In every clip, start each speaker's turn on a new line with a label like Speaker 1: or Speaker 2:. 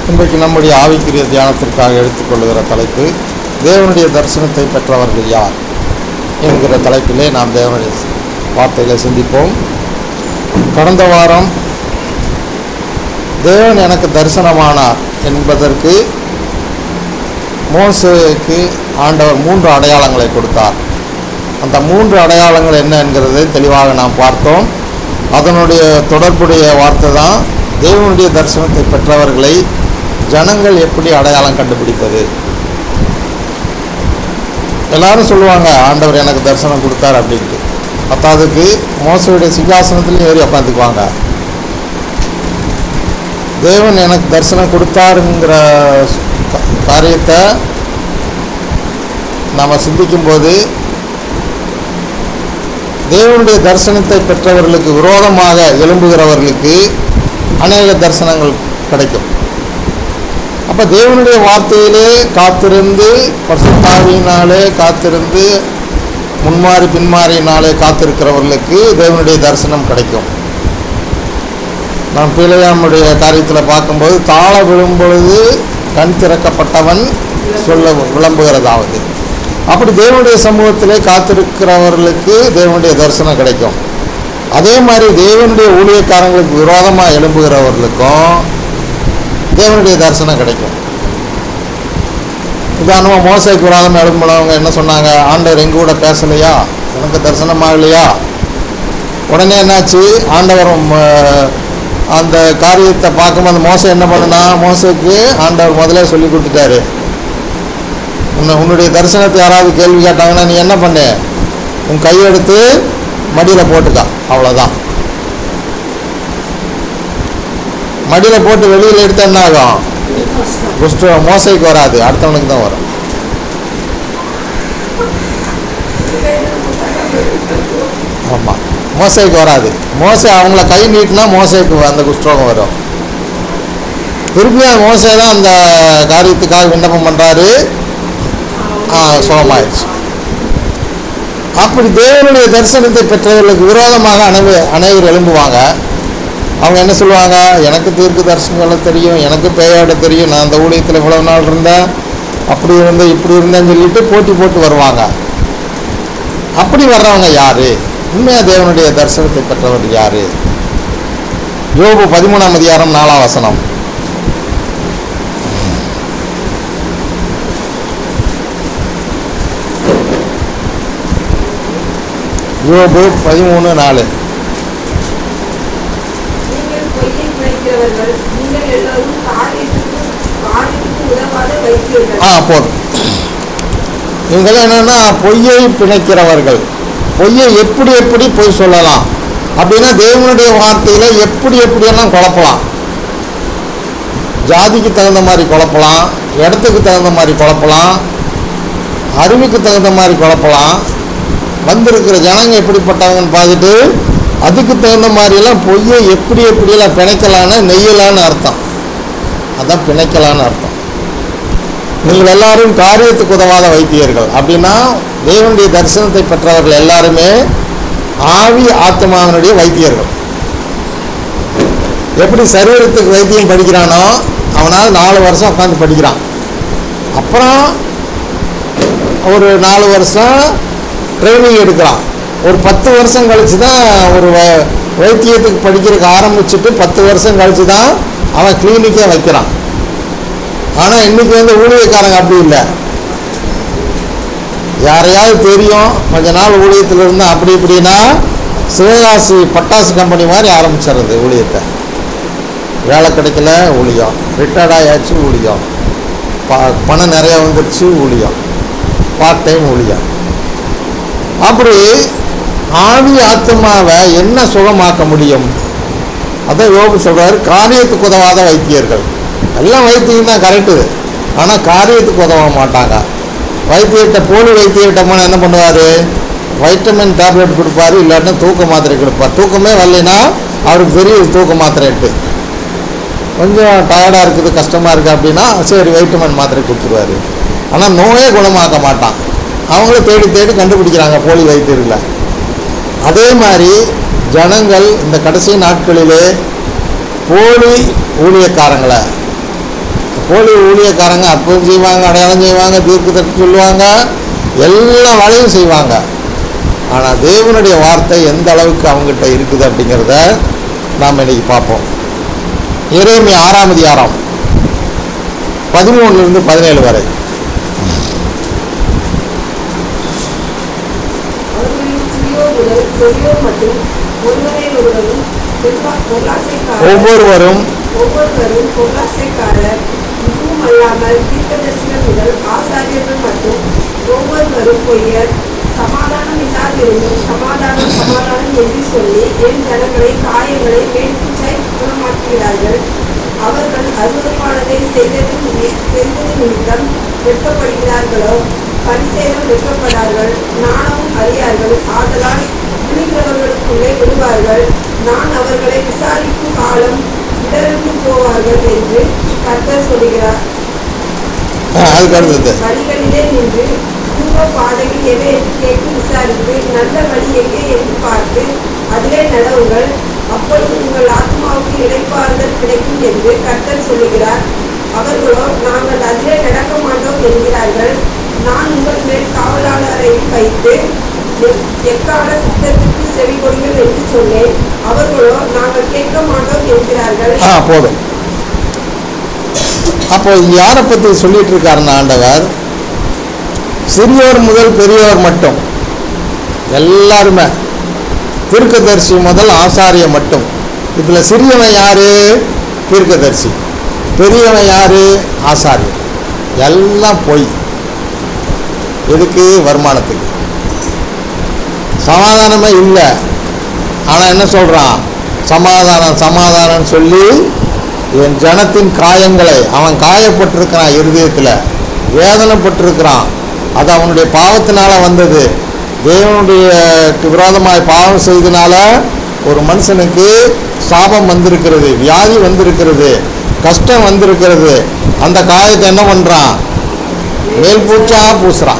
Speaker 1: இன்றைக்கு நம்முடைய ஆவிக்குரிய தியானத்திற்காக எடுத்துக்கொள்கிற தலைப்பு தேவனுடைய தரிசனத்தை பெற்றவர்கள் யார் என்கிற தலைப்பிலே நாம் தேவனுடைய வார்த்தைகளை சிந்திப்போம் கடந்த வாரம் தேவன் எனக்கு தரிசனமானார் என்பதற்கு மோசேக்கு ஆண்டவர் மூன்று அடையாளங்களை கொடுத்தார் அந்த மூன்று அடையாளங்கள் என்ன என்கிறதை தெளிவாக நாம் பார்த்தோம் அதனுடைய தொடர்புடைய வார்த்தை தான் தேவனுடைய தரிசனத்தை பெற்றவர்களை ஜனங்கள் எப்படி அடையாளம் கண்டுபிடிப்பது எல்லாரும் சொல்லுவாங்க ஆண்டவர் எனக்கு தரிசனம் கொடுத்தார் அப்படின்ட்டு பத்தாவதுக்கு மோசையுடைய சிங்காசனத்துலையும் ஏறி உட்காந்துக்குவாங்க தேவன் எனக்கு தரிசனம் கொடுத்தாருங்கிற கா- காரியத்தை நாம் சிந்திக்கும்போது தேவனுடைய தரிசனத்தை பெற்றவர்களுக்கு விரோதமாக எழும்புகிறவர்களுக்கு அநேக தரிசனங்கள் கிடைக்கும் அப்போ தேவனுடைய வார்த்தையிலே காத்திருந்து பரிசுத்தாவியினாலே காத்திருந்து முன்மாறி பின்மாறியினாலே காத்திருக்கிறவர்களுக்கு தேவனுடைய தரிசனம் கிடைக்கும் நாம் பிழையாமுடைய காரியத்தில் பார்க்கும்போது தாழ விழும் பொழுது கண் திறக்கப்பட்டவன் சொல்ல விளம்புகிறதாவது அப்படி தேவனுடைய சமூகத்திலே காத்திருக்கிறவர்களுக்கு தேவனுடைய தரிசனம் கிடைக்கும் அதே மாதிரி தேவனுடைய ஊழியக்காரங்களுக்கு விரோதமாக எழும்புகிறவர்களுக்கும் தேவனுடைய தரிசனம் கிடைக்கும் உதாரணமாக மோசைக்கு விரோதமாக எழும்புனவங்க என்ன சொன்னாங்க ஆண்டவர் எங்க கூட பேசலையா எனக்கு தரிசனம் ஆகலையா உடனே என்னாச்சு ஆண்டவர் ம, அந்த காரியத்தை பார்க்கும்போது மோசை என்ன பண்ணுனா மோசைக்கு ஆண்டவர் முதல்ல சொல்லி கொடுத்துட்டாரு உன்னை உன்னுடைய தரிசனத்தை யாராவது கேள்வி கேட்டாங்கன்னா நீ என்ன பண்ணு உன் கையெடுத்து மடியில் போட்டுக்கா அவ்வளோதான் மடியில் போட்டு வெளியில் எடுத்தா என்ன ஆகும் குஷ்டம் மோசைக்கு வராது அடுத்தவனுக்கு தான் வரும் ஆமாம் மோசைக்கு வராது மோசை அவங்கள கை நீட்டினா மோசைக்கு அந்த குஷ்டரோகம் வரும் திருப்பியும் மோசை தான் அந்த காரியத்துக்காக விண்ணப்பம் பண்ணுறாரு சுகமாயிடுச்சு அப்படி தேவனுடைய தரிசனத்தை பெற்றவர்களுக்கு விரோதமாக அனைவ அனைவர் எழும்புவாங்க அவங்க என்ன சொல்லுவாங்க எனக்கு தீர்க்க தரிசனங்களை தெரியும் எனக்கு பேயாட தெரியும் நான் அந்த ஊழியத்தில் இவ்வளவு நாள் இருந்தேன் அப்படி இருந்தேன் இப்படி இருந்தேன்னு சொல்லிட்டு போட்டி போட்டு வருவாங்க அப்படி வர்றவங்க யாரு உண்மையா தேவனுடைய தரிசனத்தை பெற்றவர் யாரு யோபு பதிமூணாம் அதிகாரம் நாலாம் வசனம் யோபு பதிமூணு நாலு
Speaker 2: நீங்கள் பொய்யை பிழைக்கிறவர்கள் நீங்கள் எல்லோரும் காரியத்துக்கு காரியத்துக்கு உதவாத வைத்தீர்கள்
Speaker 1: ஆ போதும் இவங்கெல்லாம் என்னன்னா பொய்யை பிணைக்கிறவர்கள் பொய்யை எப்படி எப்படி பொய் சொல்லலாம் அப்படின்னா தேவனுடைய வார்த்தையில எப்படி எப்படியெல்லாம் குழப்பலாம் ஜாதிக்கு தகுந்த மாதிரி குழப்பலாம் இடத்துக்கு தகுந்த மாதிரி குழப்பலாம் அறிவுக்கு தகுந்த மாதிரி குழப்பலாம் வந்திருக்கிற ஜனங்க எப்படிப்பட்டவங்கன்னு பார்த்துட்டு அதுக்கு தகுந்த மாதிரியெல்லாம் பொய்யை எப்படி எப்படியெல்லாம் பிணைக்கலான்னு நெய்யலான்னு அர்த்தம் அதான் பிணைக்கலான்னு அர்த்தம் நீங்கள் எல்லாரும் காரியத்துக்கு உதவாத வைத்தியர்கள் அப்படின்னா தேவனுடைய தரிசனத்தை பெற்றவர்கள் எல்லாருமே ஆவி ஆத்மாவினுடைய வைத்தியர்கள் எப்படி சரீரத்துக்கு வைத்தியம் படிக்கிறானோ அவனால் நாலு வருஷம் உட்காந்து படிக்கிறான் அப்புறம் ஒரு நாலு வருஷம் ட்ரைனிங் எடுக்கிறான் ஒரு பத்து வருஷம் கழிச்சு தான் ஒரு வ- வைத்தியத்துக்கு படிக்கிறதுக்கு ஆரம்பிச்சுட்டு பத்து வருஷம் கழிச்சு தான் அவன் கிளினிக்கே வைக்கிறான் ஆனால் இன்னைக்கு வந்து ஊழியக்காரங்க அப்படி இல்லை யாரையாவது தெரியும் கொஞ்ச நாள் ஊழியத்தில் இருந்தால் அப்படி இப்படின்னா சிவகாசி பட்டாசு கம்பெனி மாதிரி ஆரம்பிச்சிடுறது ஊழியத்தை வேலை கிடைக்கல ஊழியம் ரிட்டையர்ட் ஆயாச்சு ஊழியம் ப பணம் நிறையா வந்துருச்சு ஊழியம் பார்ட் டைம் ஊழியம் அப்படி ஆவி ஆத்மாவை என்ன சுகமாக்க முடியும் அதான் யோபு சொல்றாரு காரியத்துக்கு உதவாத வைத்தியர்கள் எல்லாம் வைத்தியம் தான் கரெக்டு ஆனால் காரியத்துக்கு உதவ மாட்டாங்க வைத்தியர்கிட்ட போலி வைத்தியர்கிட்ட போனால் என்ன பண்ணுவார் வைட்டமின் டேப்லெட் கொடுப்பாரு இல்லாட்டினா தூக்க மாத்திரை கொடுப்பார் தூக்கமே வரலைன்னா அவருக்கு தெரியும் தூக்க மாத்திரைன்ட்டு கொஞ்சம் டயர்டாக இருக்குது கஷ்டமாக இருக்குது அப்படின்னா சரி வைட்டமின் மாத்திரை கொடுத்துருவாரு ஆனால் நோயே குணமாக்க மாட்டான் அவங்களும் தேடி தேடி கண்டுபிடிக்கிறாங்க போலி வைத்தியர்களை அதே மாதிரி ஜனங்கள் இந்த கடைசி நாட்களிலே போலி ஊழியக்காரங்களை போலி ஊழியக்காரங்க அப்பவும் செய்வாங்க அடையாளம் செய்வாங்க தீர்க்கு தட்டு சொல்லுவாங்க எல்லா வேலையும் செய்வாங்க ஆனால் தேவனுடைய வார்த்தை எந்த அளவுக்கு அவங்ககிட்ட இருக்குது அப்படிங்கிறத நாம் இன்னைக்கு பார்ப்போம் இறைமை ஆறாம் அதிகாரம் பதிமூணுலேருந்து பதினேழு வரை
Speaker 2: அவர்களில் சிறியோர் முதல் பெரியோர் மட்டும் ஒருவரை ஒருவரும் பொருளா- பொருளாசைக்காரர்
Speaker 1: ஒவ்வொருவரும்
Speaker 2: ஒவ்வொருவரும் பொருளாசைக்காரர் இதுவும் அல்லாமல் தீர்க்கதரிசிகள் முதல் ஆசாரியர்கள் மட்டும் ஒவ்வொருவரும் பொய்யர் சமாதானம் இல்லாதிருந்தும் சமாதானம் சமாதானம் என்று சொல்லி என் ஜனங்களை காயங்களை வேண்டுச்சை குணமாக்குகிறார்கள் அவர்கள் அருவருமானதை செய்தது நிமி- செய்தது நிமித்தம் வெட்கப்படுகிறார்களோ பரிசேதம் வெட்கப்படார்கள் நாணமும் அறியார்கள் ஆதலால் விழுகிறவர்களுக்குள்ளே விடுவார்கள் நான் அவர்களை விசாரிக்கும் காலம் இடர்ந்து போவார்கள் என்று கர்த்தர் சொல்கிறார்
Speaker 1: ஆ, அதுக்கு அடுத்தது
Speaker 2: வழிகளிலே நின்று பூர்வ பாதைகள் எவை என்று கேட்டு விசாரித்து நல்ல வழி எங்கே என்று பார்த்து அதிலே நடவுங்கள் அப்பொழுது உங்கள் ஆத்மாவுக்கு இடைப்பாறுதல் கிடைக்கும் என்று கர்த்தர் சொல்லுகிறார் அவர்களோ நாங்கள் அதிலே நடக்க மாட்டோம் என்கிறார்கள் நான் உங்கள் மேல் காவலாளரையும் வைத்து எ- எக்கால சத்தத்துக்கு செவி கொடுங்கள் என்று சொன்னேன் அவர்களோ நாங்கள் கேட்க மாட்டோம் என்கிறார்கள்
Speaker 1: ஆ போதும் அப்போ யாரை பற்றி சொல்லிட்டு இருக்காருன்னா ஆண்டவர் சிறியோர் முதல் பெரியோர் மட்டும் எல்லாருமே தீர்க்கதரிசி முதல் ஆசாரிய மட்டும் இதில் சிறியவன் யாரு தீர்க்கதரிசி பெரியவன் யாரு ஆசாரியன் எல்லாம் பொய் எதுக்கு வருமானத்துக்கு சமாதானமே இல்லை ஆனால் என்ன சொல்கிறான் சமாதானம் சமாதானம் சொல்லி என் ஜனத்தின் காயங்களை அவன் காயப்பட்டிருக்கிறான் இருதயத்தில் வேதனைப்பட்டிருக்கிறான் அது அவனுடைய பாவத்தினால வந்தது தேவனுடைய விரோதமாய் பாவம் செய்தனால ஒரு மனுஷனுக்கு சாபம் வந்திருக்கிறது வியாதி வந்திருக்கிறது கஷ்டம் வந்திருக்கிறது அந்த காயத்தை என்ன பண்ணுறான் மேல் பூச்சா பூசுறான்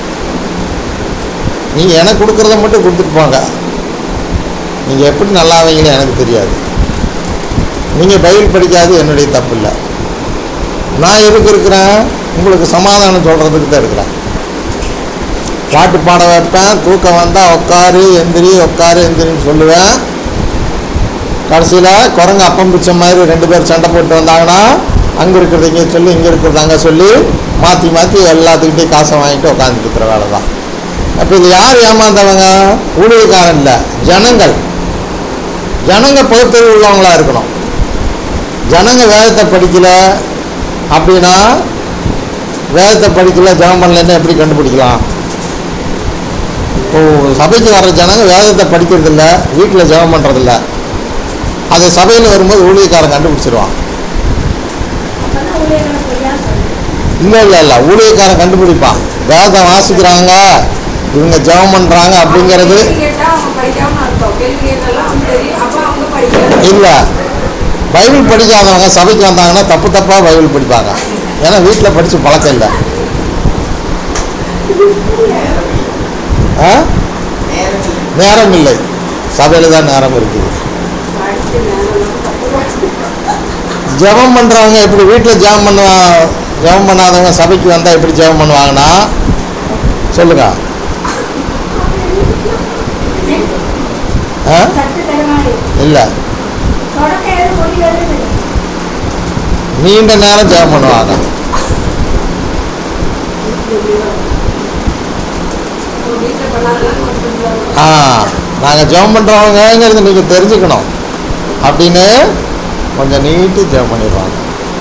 Speaker 1: நீங்கள் எனக்கு கொடுக்குறத மட்டும் கொடுத்துட்டு போங்க நீங்கள் எப்படி நல்லாவீங்களோ எனக்கு தெரியாது நீங்கள் பைபிள் படிக்காது என்னுடைய தப்பு இல்லை நான் எதுக்கு இருக்கிறேன் உங்களுக்கு சமாதானம் சொல்கிறதுக்கு தான் இருக்கிறேன் பாட்டு பாட வைப்பேன் தூக்கம் வந்தால் உட்காரு எந்திரி உட்காரு எந்திரின்னு சொல்லுவேன் கடைசியில் குரங்கு அப்பம் பிச்ச மாதிரி ரெண்டு பேர் சண்டை போட்டு வந்தாங்கன்னா அங்கே இருக்கிறது இங்கே சொல்லி இங்கே இருக்கிறது அங்கே சொல்லி மாற்றி மாற்றி எல்லாத்துக்கிட்டையும் காசை வாங்கிட்டு உட்காந்துட்டு இருக்கிற வேலை தான் அப்போ இது யார் ஏமாந்தவங்க ஊழியக்காரன் இல்லை ஜனங்கள் ஜனங்க பகுத்தறிவு உள்ளவங்களா இருக்கணும் ஜனங்க வேதத்தை படிக்கல அப்படின்னா வேதத்தை படிக்கல ஜெபம் பண்ணலன்னா எப்படி கண்டுபிடிக்கலாம் இப்போ சபைக்கு வர்ற ஜனங்க வேதத்தை படிக்கிறது இல்ல வீட்டில் ஜெபம் பண்ணுறதில்ல அதை சபையில் வரும்போது ஊழியக்காரன் கண்டுபிடிச்சிருவான்
Speaker 3: அப்பதான் ஊழியர்களை பொய்யா சொல்றேன்
Speaker 1: இல்லை இல்லை இல்லை ஊழியக்காரன் கண்டுபிடிப்பான் வேதம் வாசிக்கிறாங்க இவங்க ஜெபம் பண்ணுறாங்க அப்படிங்கிறது
Speaker 2: கேள்வி கேட்டா அவங்க படிக்காம அர்த்தம் கேள்வி கேட்டாலாம் அவங்க தெரியும் அப்ப அவங்க படிக்கல
Speaker 1: இல்லை பைபிள் படிக்காதவங்க சபைக்கு வந்தாங்கன்னா தப்பு தப்பாக பைபிள் படிப்பாங்க ஏன்னா வீட்டில் படித்து பழக்கம் இல்லை ஆ நேரம் இல்லை சபையில் தான் நேரம் இருக்குது
Speaker 2: படிச்சு நேரம் தப்பு
Speaker 1: ஜெபம் பண்ணுறவங்க எப்படி வீட்டில் ஜெபம் பண்ணுவா ஜெபம் பண்ணாதவங்க சபைக்கு வந்தால் எப்படி ஜெபம் பண்ணுவாங்கன்னா சொல்லுங்க ஆ
Speaker 3: சத்து தருமாறி
Speaker 1: இல்லை
Speaker 3: தொடக்க எது முடிவு எது தெரியும்
Speaker 1: நீண்ட நேரம் ஜெபம் பண்ணுவாங்க
Speaker 2: வீட்டில் பண்ணாதான் ஒருத்தர்
Speaker 1: ஆ நாங்கள் ஜெபம் பண்ணுறவங்கங்கிறது நீங்கள் தெரிஞ்சுக்கணும் அப்படின்னு கொஞ்சம் நீட்டு ஜெபம் பண்ணிடுவாங்க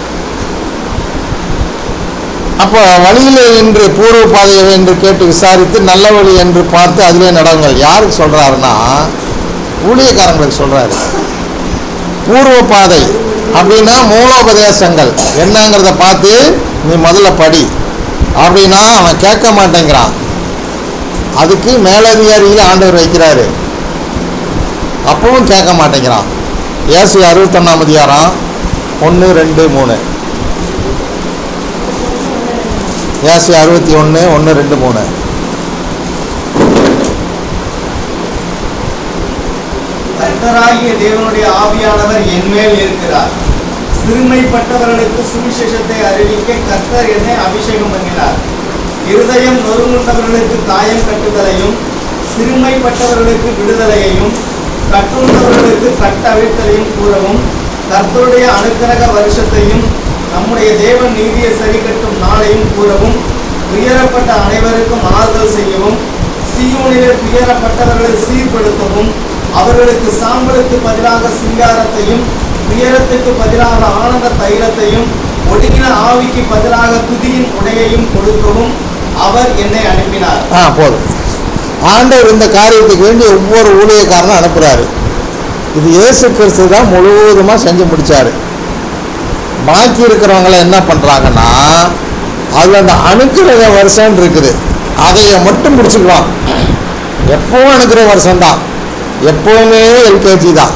Speaker 1: அப்போ வழியிலே என்று பூர்வ பாதையை என்று கேட்டு விசாரித்து நல்ல வழி என்று பார்த்து அதிலே நடவுங்கள் யாருக்கு சொல்கிறாருன்னா ஊழியக்காரங்களுக்கு சொல்கிறாரு பூர்வ பாதை அப்படின்னா மூலோபதேசங்கள் என்னங்கிறத பார்த்து நீ முதல்ல படி அப்படின்னா அவன் கேட்க மாட்டேங்கிறான் அதுக்கு மேலதிகாரியில் ஆண்டவர் வைக்கிறாரு அப்பவும் கேட்க மாட்டேங்கிறான் ஏசு அறுபத்தொன்னாம் அதிகாரம் ஒன்று ரெண்டு மூணு ஏசு அறுபத்தி ஒன்று ஒன்று ரெண்டு மூணு
Speaker 4: கர்த்தராகிய தேவனுடைய ஆவியானவர் என்மேல் இருக்கிறார் சிறுமைப்பட்டவர்களுக்கு சுவிசேஷத்தை அறிவிக்க கர்த்தர் என்னை அபிஷேகம் பண்ணினார் இருதயம் நொறுங்குண்டவர்களுக்கு காயம் கட்டுதலையும் சிறுமைப்பட்டவர்களுக்கு விடுதலையையும் கட்டுண்டவர்களுக்கு கட்டவிழ்த்தலையும் கூறவும் கர்த்தருடைய அனுக்கிரக வருஷத்தையும் நம்முடைய தேவன் நீதியை சரி கட்டும் நாளையும் கூறவும் துயரப்பட்ட அனைவருக்கும் ஆறுதல் செய்யவும் சீயோனிலே துயரப்பட்டவர்களை சீர்படுத்தவும் அவர்களுக்கு சாம்பலுக்கு பதிலாக சிங்காரத்தையும் துயரத்துக்கு பதிலாக ஆனந்த தைலத்தையும் ஒடுங்கின ஆவிக்கு பதிலாக துதியின் உடையையும் கொடுக்கவும் அவர் என்னை அனுப்பினார்
Speaker 1: ஆ போதும் ஆண்டவர் இந்த காரியத்துக்கு வேண்டி ஒவ்வொரு ஊழியக்காரனும் அனுப்புகிறாரு இது இயேசு கிறிஸ்து தான் முழுவதுமாக செஞ்சு முடிச்சாரு பாக்கி இருக்கிறவங்கள என்ன பண்ணுறாங்கன்னா அதில் அந்த அணுக்கிரக வருஷம் இருக்குது அதைய மட்டும் பிடிச்சிக்கலாம் எப்பவும் அணுக்கிற வருஷம் தான் எப்பவுமே எல்கேஜி தான்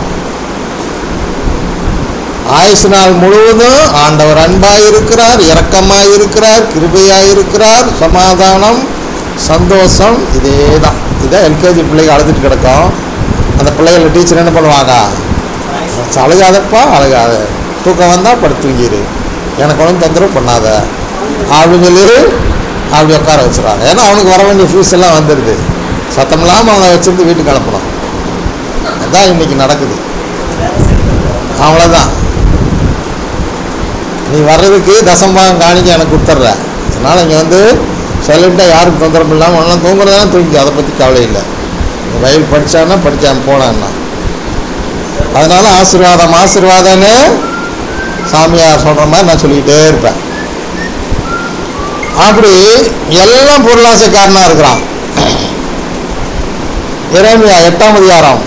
Speaker 1: ஆயுசு நாள் முழுவதும் ஆண்டவர் அன்பாய் இருக்கிறார் இரக்கமாய் இருக்கிறார் கிருபையாய் இருக்கிறார் சமாதானம் சந்தோஷம் இதே தான் இதான் எல்கேஜி பிள்ளைங்க அழுதுட்டு கிடக்கும் அந்த பிள்ளைகள டீச்சர் என்ன பண்ணுவாங்க அழுகாதப்பா அழுகாத தூக்கம் வந்தால் படுத்து தூங்கிடு எனக்கு ஒன்றும் தொந்தரவு பண்ணாத அப்படின்னு சொல்லி அப்படி உட்கார வச்சுருவாங்க ஏன்னா அவனுக்கு வர வேண்டிய ஃபீஸ் எல்லாம் வந்துடுது சத்தம் இல்லாமல் அவனை வச்சுருந்து வீட்டுக்கு அனுப்பணும் அதான் இன்னைக்கு நடக்குது அவ்வளோதான் நீ வர்றதுக்கு தசம்பாகம் காணிக்க எனக்கு கொடுத்துட்ற அதனால் இங்கே வந்து சைலண்ட்டாக யாருக்கும் தொந்தரவு இல்லாமல் ஒன்றும் தூங்குறதுனா தூங்கி அதை பற்றி கவலை இல்லை இந்த பைபிள் படித்தான்னா படிக்காம போனான்னா அதனால ஆசீர்வாதம் ஆசீர்வாதம்னு சாமியார் சொல்கிற மாதிரி நான் சொல்லிக்கிட்டே இருப்பேன் அப்படி எல்லாம் பொருளாசைக்காரனாக இருக்கிறான் இறைமையா எட்டாம் அதிகாரம்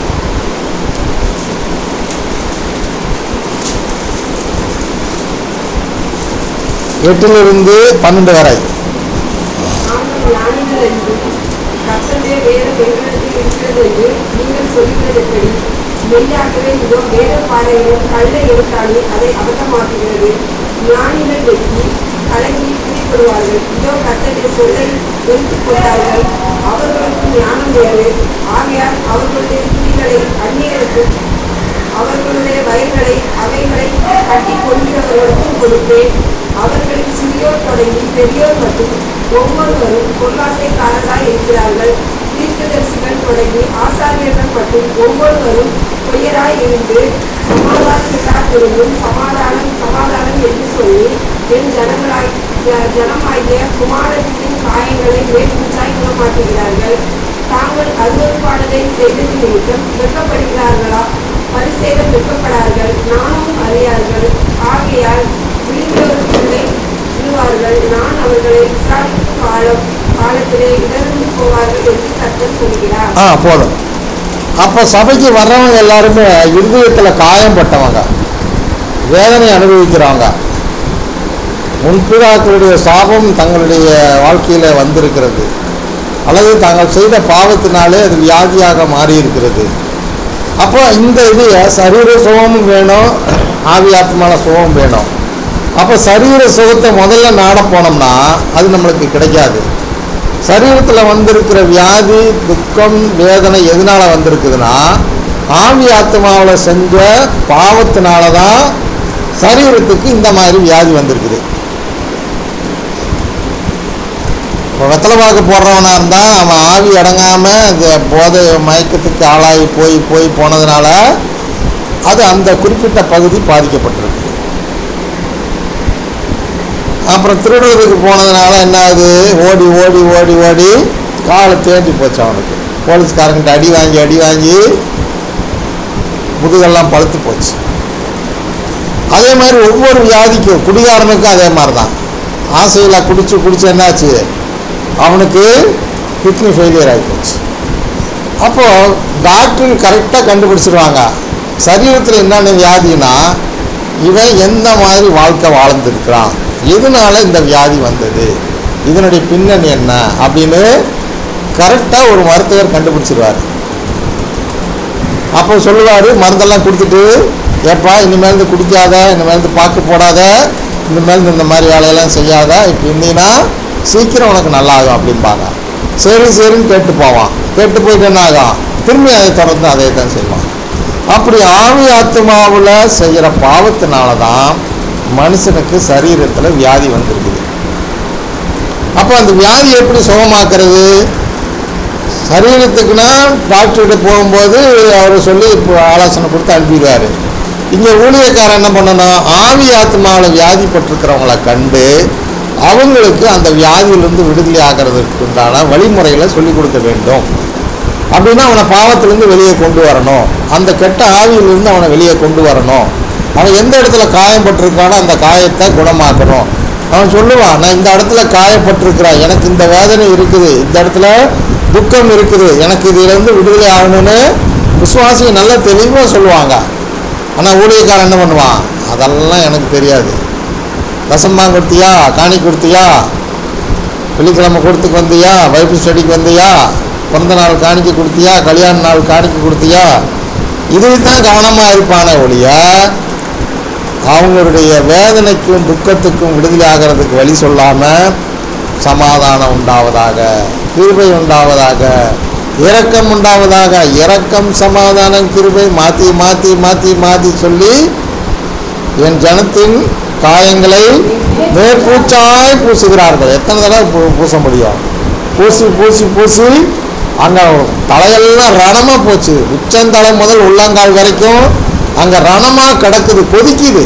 Speaker 1: எட்டிலிருந்து பன்னெண்டு வரை
Speaker 2: நாங்கள் ஞானிகள் என்றும் கர்த்தருடைய வேதம் எங்களிடத்தில் இருக்கிறது என்று நீங்கள் சொல்கிறதெப்படி மெய்யாகவே இதோ வேத பாறைகளும் கள்ள எழுத்தாளி அதை அபத்தமாக்குகிறது ஞானிகள் வெட்டி கலங்கி குறிப்பிடுவார்கள் இதோ கர்த்தருடைய சொல்லை எடுத்துக் கொண்டார்கள் அவர்களுக்கு ஞானம் வேறு ஆகையால் அவர்களுடைய ஸ்திரீகளை அந்நியருக்கு அவர்களுடைய வயல்களை அவைகளை கட்டி கொள்கிறவர்களுக்கும் கொடுப்பேன் அவர்களில் சிறியோர் தொடங்கி பெரியோர் மட்டும் ஒவ்வொருவரும் பொருளாசைக்காரராய் இருக்கிறார்கள் தீர்க்கதரிசிகள் தொடங்கி ஆசாரியர்கள் மட்டும் ஒவ்வொருவரும் பொய்யராய் இருந்து சமாதானமில்லாதிருந்தும் சமாதானம் சமாதானம் என்று சொல்லி என் ஜனங்களாய் ஜ- ஜனமாகிய குமாரத்தின் காயங்களை மேற்கூச்சாய் குணமாக்குகிறார்கள் தாங்கள் அருவருப்பானதை செய்தது நிமித்தம் வெட்கப்படுகிறார்களா பரிசேதம் வெட்கப்படார்கள் நானும் அறியார்கள் ஆகையால் விழுந்தவர்களுக்குள்ளே விழுவார்கள் நான் அவர்களை விசாரிக்கும் காலம் காலத்திலே இடர்ந்து போவார்கள் என்று கர்த்தர் சொல்கிறார்
Speaker 1: ஆ போதும் அப்போ சபைக்கு வர்றவங்க எல்லாருமே இருதயத்தில் காயம்பட்டவங்க வேதனை அனுபவிக்கிறவங்க முன்பிதாக்களுடைய சாபம் தங்களுடைய வாழ்க்கையில் வந்திருக்கிறது அல்லது தாங்கள் செய்த பாவத்தினாலே அது வியாதியாக மாறி இருக்கிறது அப்போ இந்த இது சரீர சுகமும் வேணும் ஆவி ஆத்மான சுகம் வேணும் அப்போ சரீர சுகத்தை முதல்ல நாட போனோம்னா அது நம்மளுக்கு கிடைக்காது சரீரத்தில் வந்திருக்கிற வியாதி துக்கம் வேதனை எதனால வந்திருக்குதுன்னா ஆவி ஆத்மாவில் செஞ்ச பாவத்தினால தான் சரீரத்துக்கு இந்த மாதிரி வியாதி வந்திருக்குது இப்போ வெத்தலை பாக்கு போடுறவனா இருந்தால் அவன் ஆவி அடங்காமல் இந்த போதை மயக்கத்துக்கு ஆளாகி போய் போய் போனதுனால அது அந்த குறிப்பிட்ட பகுதி பாதிக்கப்பட்டிருக்கு அப்புறம் திருடுறதுக்கு போனதுனால என்ன ஆகுது ஓடி ஓடி ஓடி ஓடி காலை தேடி போச்சு அவனுக்கு போலீஸ்காரங்கிட்ட அடி வாங்கி அடி வாங்கி முதுகெல்லாம் பழுத்து போச்சு அதே மாதிரி ஒவ்வொரு வியாதிக்கும் குடிகாரனுக்கும் அதே மாதிரி தான் ஆசையில் குடிச்சு குடிச்சு என்னாச்சு அவனுக்கு கிட்னி ஃபெயிலியர் ஆகி போச்சு அப்போது டாக்டர் கரெக்டாக கண்டுபிடிச்சிருவாங்க சரீரத்தில் என்னென்ன வியாதினா இவன் எந்த மாதிரி வாழ்க்கை வாழ்ந்துருக்கிறான் எதனால இந்த வியாதி வந்தது இதனுடைய பின்னணி என்ன அப்படின்னு கரெக்டாக ஒரு மருத்துவர் கண்டுபிடிச்சிருவார் அப்போ சொல்லுவார் மருந்தெல்லாம் கொடுத்துட்டு ஏப்பா இனிமேல் குடிக்காத இனிமேல் பாக்கு போடாத இனிமேல் இந்த மாதிரி வேலையெல்லாம் செய்யாத இப்போ இருந்தீங்கன்னா சீக்கிரம் உனக்கு நல்லா ஆகும் அப்படிம்பாங்க சரி சரின்னு கேட்டு போவான் கேட்டு போயிட்டு என்ன ஆகும் திரும்பி அதை தொடர்ந்து அதே தான் செய்வான் அப்படி ஆவி ஆத்மாவில் செய்கிற பாவத்தினால தான் மனுஷனுக்கு சரீரத்தில் வியாதி வந்திருக்குது அப்போ அந்த வியாதி எப்படி சுகமாக்குறது சரீரத்துக்குன்னா டாக்டர்கிட்ட போகும்போது அவர் சொல்லி இப்போ ஆலோசனை கொடுத்து அனுப்பிடுவார் இங்கே ஊழியக்காரன் என்ன பண்ணணும் ஆவி ஆத்மாவில் வியாதிப்பட்டிருக்கிறவங்கள கண்டு அவங்களுக்கு அந்த வியாதியிலிருந்து விடுதலை ஆகிறதுக்கு உண்டான வழிமுறைகளை சொல்லிக் கொடுக்க வேண்டும் அப்படின்னா அவனை பாவத்திலேருந்து வெளியே கொண்டு வரணும் அந்த கெட்ட ஆவியிலிருந்து அவனை வெளியே கொண்டு வரணும் அவன் எந்த இடத்துல காயப்பட்டிருக்கானோ அந்த காயத்தை குணமாக்கணும் அவன் சொல்லுவான் நான் இந்த இடத்துல காயப்பட்டிருக்கிறேன் எனக்கு இந்த வேதனை இருக்குது இந்த இடத்துல துக்கம் இருக்குது எனக்கு இதிலிருந்து விடுதலை ஆகணும்னு விசுவாசிங்க நல்லா தெளிவாக சொல்லுவாங்க ஆனால் ஊழியக்காரன் என்ன பண்ணுவான் அதெல்லாம் எனக்கு தெரியாது தசம்பாங்க கொடுத்தியா காணி கொடுத்தியா வெள்ளிக்கிழமை கொடுத்துக்கு வந்தியா பைபிள் ஸ்டடிக்கு வந்தியா பிறந்த நாள் காணிக்க கொடுத்தியா கல்யாண நாள் காணிக்க கொடுத்தியா இதில் தான் கவனமாக இருப்பானே ஒழிய அவங்களுடைய வேதனைக்கும் துக்கத்துக்கும் விடுதலை ஆகிறதுக்கு வழி சொல்லாமல் சமாதானம் உண்டாவதாக கிருபை உண்டாவதாக இரக்கம் உண்டாவதாக இரக்கம் சமாதானம் கிருபை மாற்றி மாற்றி மாற்றி மாற்றி சொல்லி என் ஜனத்தின் காயங்களை மேற்பூச்சாய் பூசுகிறார்கள் எத்தனை தடவை பூ- பூச முடியும் பூசி பூசி பூசி அங்கே தலையெல்லாம் ரணமாக போச்சு உச்சந்தலை முதல் உள்ளங்கால் வரைக்கும் அங்கே ரணமாக கிடக்குது கொதிக்குது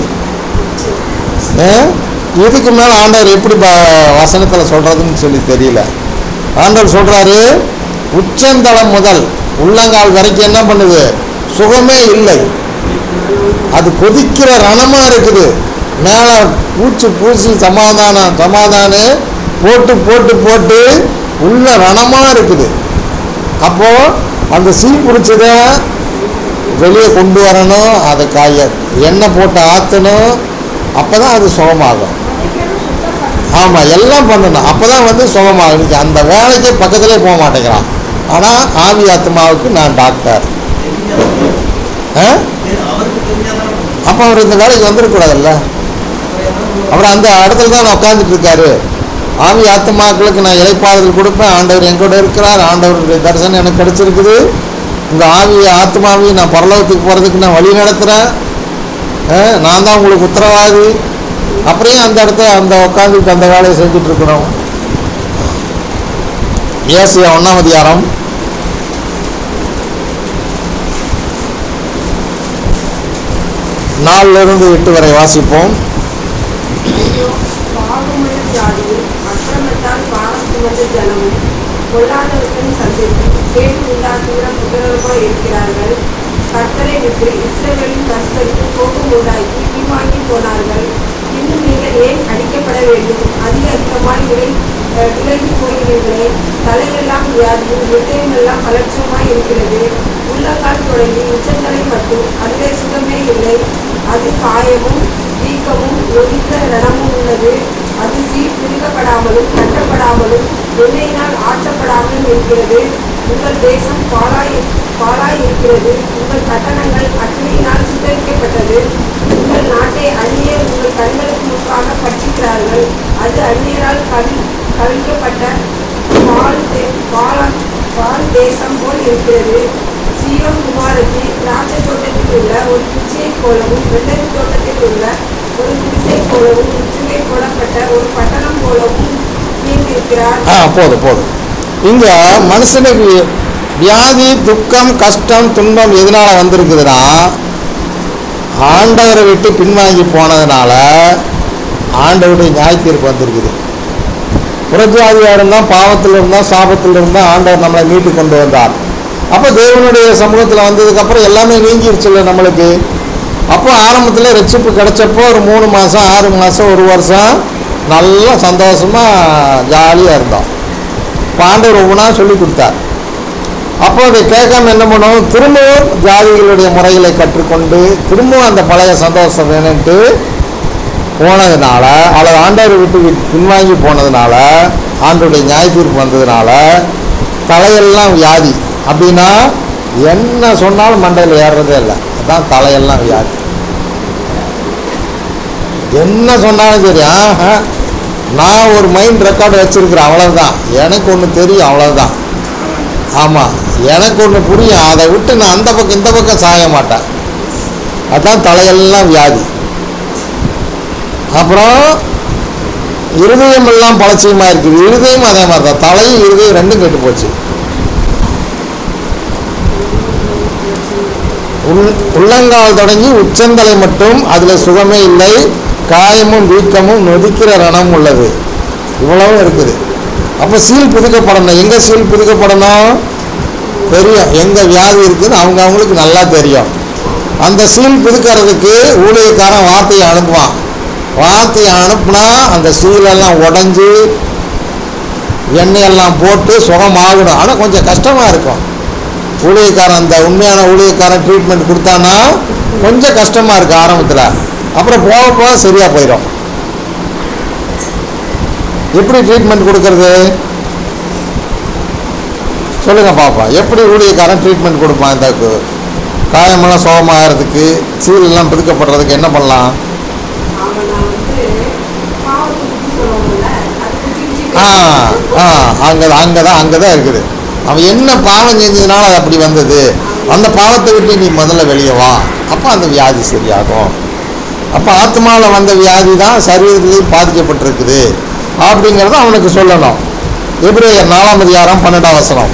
Speaker 1: ஏ? இதுக்கு மேலே ஆண்டவர் எப்படி வசனத்தில் சொல்கிறதுன்னு சொல்லி தெரியல ஆண்டவர் சொல்கிறாரு உச்சந்தலம் முதல் உள்ளங்கால் வரைக்கும் என்ன பண்ணுது சுகமே இல்லை அது கொதிக்கிற ரணமாக இருக்குது மேலே பூச்சி பூசி சமாதானம் சமாதானம் போட்டு போட்டு போட்டு உள்ள ரணமாக இருக்குது அப்போது அந்த சீ பிடிச்சதை வெளியே கொண்டு வரணும் அதை காய எண்ணெய் போட்டு ஆற்றணும் அப்போ தான் அது சுகமாகும்
Speaker 3: அதுக்கெல்லாம் சுத்தம் பண்ணணும்
Speaker 1: ஆமாம் எல்லாம் பண்ணணும் அப்போ தான் வந்து சுகமாகும் இன்னைக்கு அந்த வேலைக்கு பக்கத்துலேயே போக மாட்டேங்கிறான் ஆனால் ஆவி ஆத்மாவுக்கு நான் டாக்டர் ஆ
Speaker 4: அவருக்கு தெரிஞ்சாதான்
Speaker 1: அப்போ அவர் இந்த வேலைக்கு வந்துடக்கூடாதுல்ல அவர் அந்த இடத்துல தான் உட்காந்துட்டு இருக்காரு ஆவி ஆத்மாக்களுக்கு நான் இலைப்பாறுதல் கொடுப்பேன் ஆண்டவர் என் கூட இருக்கிறார் ஆண்டவருடைய தரிசனம் எனக்கு கிடைச்சிருக்குது இந்த ஆவி ஆத்மாவையும் நான் பரலோகத்துக்கு போகிறதுக்கு நான் வழி நடத்துகிறேன் நான் தான் உங்களுக்கு உத்தரவாதி அப்படியே அந்த இடத்துல அந்த உட்காந்துட்டு அந்த வேலையை செஞ்சுட்டு இருக்கிறோம் ஏசியா ஒன்றாம் அதிகாரம் நாலுல இருந்து எட்டு வரை வாசிப்போம்
Speaker 2: ஐயோ, பாவமுள்ள ஜாதியும் அக்கிரமத்தால் பாவம் சுமந்த ஜனமும் பொல்லாதவர்களின் சந்ததியும் கேடு உண்டாக்குகிற புதரமாய் இருக்கிறார்கள் கர்த்தரை விட்டு இஸ்ரவேலின் கர்த்தருக்கு கோபம் உண்டாக்கி பின்வாங்கி போனார்கள் இன்னும் நீங்கள் ஏன் அடிக்கப்பட வேண்டும் அதிக அதிகமாய் விலை அஹ், விலகி போகிறீர்களே தலையெல்லாம் வியாதியும் இருதயமெல்லாம் அலட்சியமாய் இருக்கிறது உள்ளங்கால் தொடங்கி உச்சந்தலை மட்டும் அதிலே சுகமே இல்லை அது காயமும் வீக்கமும் ஒலித்த ரணமும் உள்ளது அது சீர் பிரிக்கப்படாமலும் கட்டப்படாமலும் எண்ணெயினால் ஆற்றப்படாமலும் இருக்கிறது உங்கள் தேசம் பாலாய் பாலாய் இருக்கிறது உங்கள் பட்டணங்கள் அக்னியினால் சுட்டரிக்கப்பட்டது உங்கள் நாட்டை அந்நியர் உங்கள் கண்களுக்கு முன்பாக பட்சிக்கிறார்கள் அது அந்நியரால் கவி கவிழ்க்கப்பட்ட பால் தே- பாலா பால் தேசம் போல் இருக்கிறது சீயோன் குமாரத்தி திராட்சை தோட்டத்தில் உள்ள ஒரு குச்சியைப் போலவும் வெள்ளரி தோட்டத்தில் உள்ள ஒரு குடிசை போலவும் முற்றுகை போடப்பட்ட ஒரு பட்டணம் போலவும் நீந்திருக்கிறார்
Speaker 1: ஆ போதும் போதும் இங்கே மனுஷனுக்கு வியாதி துக்கம் கஷ்டம் துன்பம் எதனால வந்திருக்குதுன்னா ஆண்டவரை விட்டு பின்வாங்கி போனதுனால ஆண்டவருடைய நியாய தீர்ப்பு வந்திருக்குது புறஜாதியாக இருந்தால் பாவத்தில் இருந்தால் சாபத்தில் இருந்தால் ஆண்டவர் நம்மளை மீட்டு கொண்டு வந்தார் அப்போ தேவனுடைய சமூகத்தில் வந்ததுக்கப்புறம் எல்லாமே நீங்கிருச்சுல்ல நம்மளுக்கு அப்போ ஆரம்பத்தில் ரட்சிப்பு கிடைச்சப்போ ஒரு மூணு மாதம் ஆறு மாதம் ஒரு வருஷம் நல்லா சந்தோஷமாக ஜாலியாக இருந்தோம் இப்போ ஆண்டவர் ஒவ்வொன்றா சொல்லி கொடுத்தார் அப்போ அதை கேட்காம என்ன பண்ணுவோம் திரும்பவும் ஜாதிகளுடைய முறைகளை கற்றுக்கொண்டு திரும்பவும் அந்த பழைய சந்தோஷம் வேணும்ட்டு போனதுனால அல்லது ஆண்டவரை விட்டு வி- பின்வாங்கி போனதுனால ஆண்டவருடைய நியாய தீர்ப்பு வந்ததுனால தலையெல்லாம் வியாதி அப்படின்னா என்ன சொன்னாலும் மண்டையில் ஏறுறதே இல்லை அதான் தலையெல்லாம் வியாதி என்ன சொன்னாலும் சரி ஆஹா நான் ஒரு மைண்ட் ரெக்கார்டு வச்சிருக்கிறேன் அவ்வளவுதான் எனக்கு ஒன்று தெரியும் அவ்வளவுதான் ஆமாம் எனக்கு ஒன்று புரியும் அதை விட்டு நான் அந்த பக்கம் இந்த பக்கம் சாய மாட்டேன் அதான் தலையெல்லாம் வியாதி அப்புறம் இருதயம் எல்லாம் பலட்சியமாக இருக்குது இருதயம் அதே மாதிரி தான் தலையும் இருதயம் ரெண்டும் கெட்டு போச்சு உள் உள்ளங்கால் தொடங்கி உச்சந்தலை மட்டும் அதில் சுகமே இல்லை காயமும் வீக்கமும் நொதிக்கிற ரணம் உள்ளது இவ்வளவும் இருக்குது அப்போ சீல் புதுக்கப்படணும் எங்கே சீல் புதுக்கப்படணும் தெரியும் எங்கே வியாதி இருக்குன்னு அவங்க அவங்களுக்கு நல்லா தெரியும் அந்த சீல் புதுக்கிறதுக்கு ஊழியக்காரன் வார்த்தையை அனுப்புவான் வார்த்தையை அனுப்புனா அந்த சீலெல்லாம் உடஞ்சி எண்ணெயெல்லாம் போட்டு சுகமாகணும் ஆனால் கொஞ்சம் கஷ்டமாக இருக்கும் ஊழியக்காரன் அந்த உண்மையான ஊழியக்காரன் ட்ரீட்மெண்ட் கொடுத்தான்னா கொஞ்சம் கஷ்டமாக இருக்குது ஆரம்பத்தில் அப்புறம் போக போக சரியாக போயிடும் எப்படி ட்ரீட்மெண்ட் கொடுக்கறது சொல்லுங்க பாப்பா எப்படி ஊழியக்காரன் ட்ரீட்மெண்ட் கொடுப்பான் இந்த கு- காயமெல்லாம் சுகமாகறதுக்கு சீலெல்லாம் பிதுக்கப்படுறதுக்கு என்ன பண்ணலாம்
Speaker 2: அவன் நான் வந்து பாவத்தை பற்றி சொல்லுவோம்ல அது குத்தி
Speaker 1: ஆ
Speaker 2: குத்தி
Speaker 1: ஆ அங்கே அங்கே தான் அங்கே தான் இருக்குது அவன் என்ன பாவம் செஞ்சதுனால அது அப்படி வந்தது அந்த பாவத்தை விட்டு நீ முதல்ல வெளியே வா அப்போ அந்த வியாதி சரியாகும் அப்போ ஆத்மாவில் வந்த வியாதி தான் சரீரத்திலையும் பாதிக்கப்பட்டிருக்குது அப்படிங்கிறத அவனுக்கு சொல்லணும் எபிரேயர் நாலாம் அதிகாரம் பன்னெண்டாம் வசனம்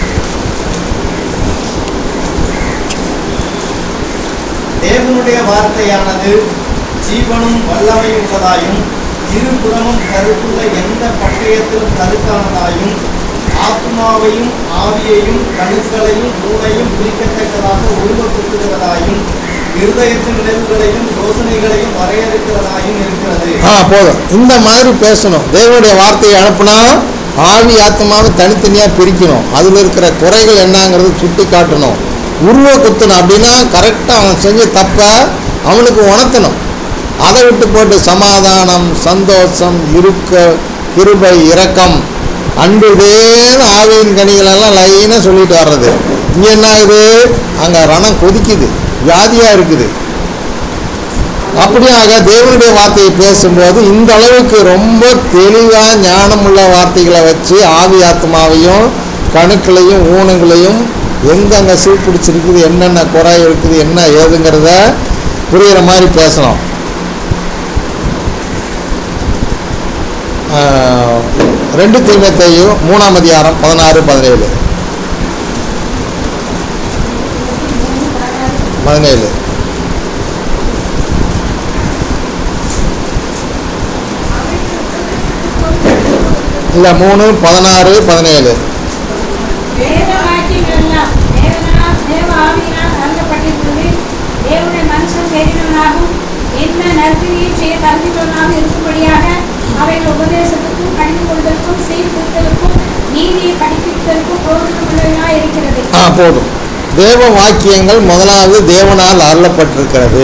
Speaker 4: தேவனுடைய வார்த்தையானது ஜீவனும் வல்லமையும் உள்ளதாயும் இருபுறமும் கருத்துள்ள எந்த பட்டயத்திலும் கருத்தானதாயும் ஆத்மாவையும் ஆவியையும் கணுக்களையும் மூளையும் பிரிக்கத்தக்கதாக உருவப்படுத்துகிறதாயும் இருதயத்தின் நினைவுகளையும் யோசனைகளையும் வரையறுக்கிறதாயும் இருக்கிறது
Speaker 1: ஆ போதும் இந்த மாதிரி பேசணும் தேவனுடைய வார்த்தையை அனுப்புனா ஆவி ஆத்மாவை தனித்தனியாக பிரிக்கணும் அதில் இருக்கிற குறைகள் என்னங்கிறது சுட்டி காட்டணும் உருவ குத்தணும் அப்படின்னா கரெக்டாக அவன் செஞ்ச தப்பை அவனுக்கு உணர்த்தணும் அதை விட்டு போட்டு சமாதானம் சந்தோஷம் இருக்க கிருபை இரக்கம் அன்பு இதேன்னு ஆவியின் கனிகளெல்லாம் லைனாக சொல்லிட்டு வர்றது இங்கே என்ன ஆகுது அங்கே ரணம் கொதிக்குது வியாதியாக இருக்குது அப்படியாக தேவனுடைய வார்த்தையை பேசும்போது இந்த அளவுக்கு ரொம்ப தெளிவாக ஞானமுள்ள வார்த்தைகளை வச்சு ஆவி ஆத்மாவையும் கணுக்களையும் ஊனங்களையும் எங்கெங்கே சீல் பிடிச்சிருக்குது என்னென்ன குறை இருக்குது என்ன ஏதுங்கிறத புரிகிற மாதிரி பேசணும் ஆஹ், ரெண்டு தீமத்தையும் மூணாம் அதிகாரம் பதினாறு பதினேழு பதினேழு இல்லை மூணு பதினாறு பதினேழு
Speaker 3: வேத வாக்கியங்கள் எல்லாம் தேவனால் தேவ ஆவியினால் அருளப்பட்டிருக்கிறது தேவனுடைய மனுஷன் தெரிந்தவனாகவும் என்ன நற்கிரியை செய்ய தகுதியுள்ளவனாக இருக்கும்படியாக அவைகள் உபதேசத்துக்கும் கடிந்து கொள்வதற்கும் சீர்திருத்தலுக்கும் நீதியை படிப்பித்தலுக்கும் போதுமானவர்களாக இருக்கிறது
Speaker 1: ஆ போதும் தேவ வாக்கியங்கள் முதலாவது தேவனால் அருளப்பட்டிருக்கிறது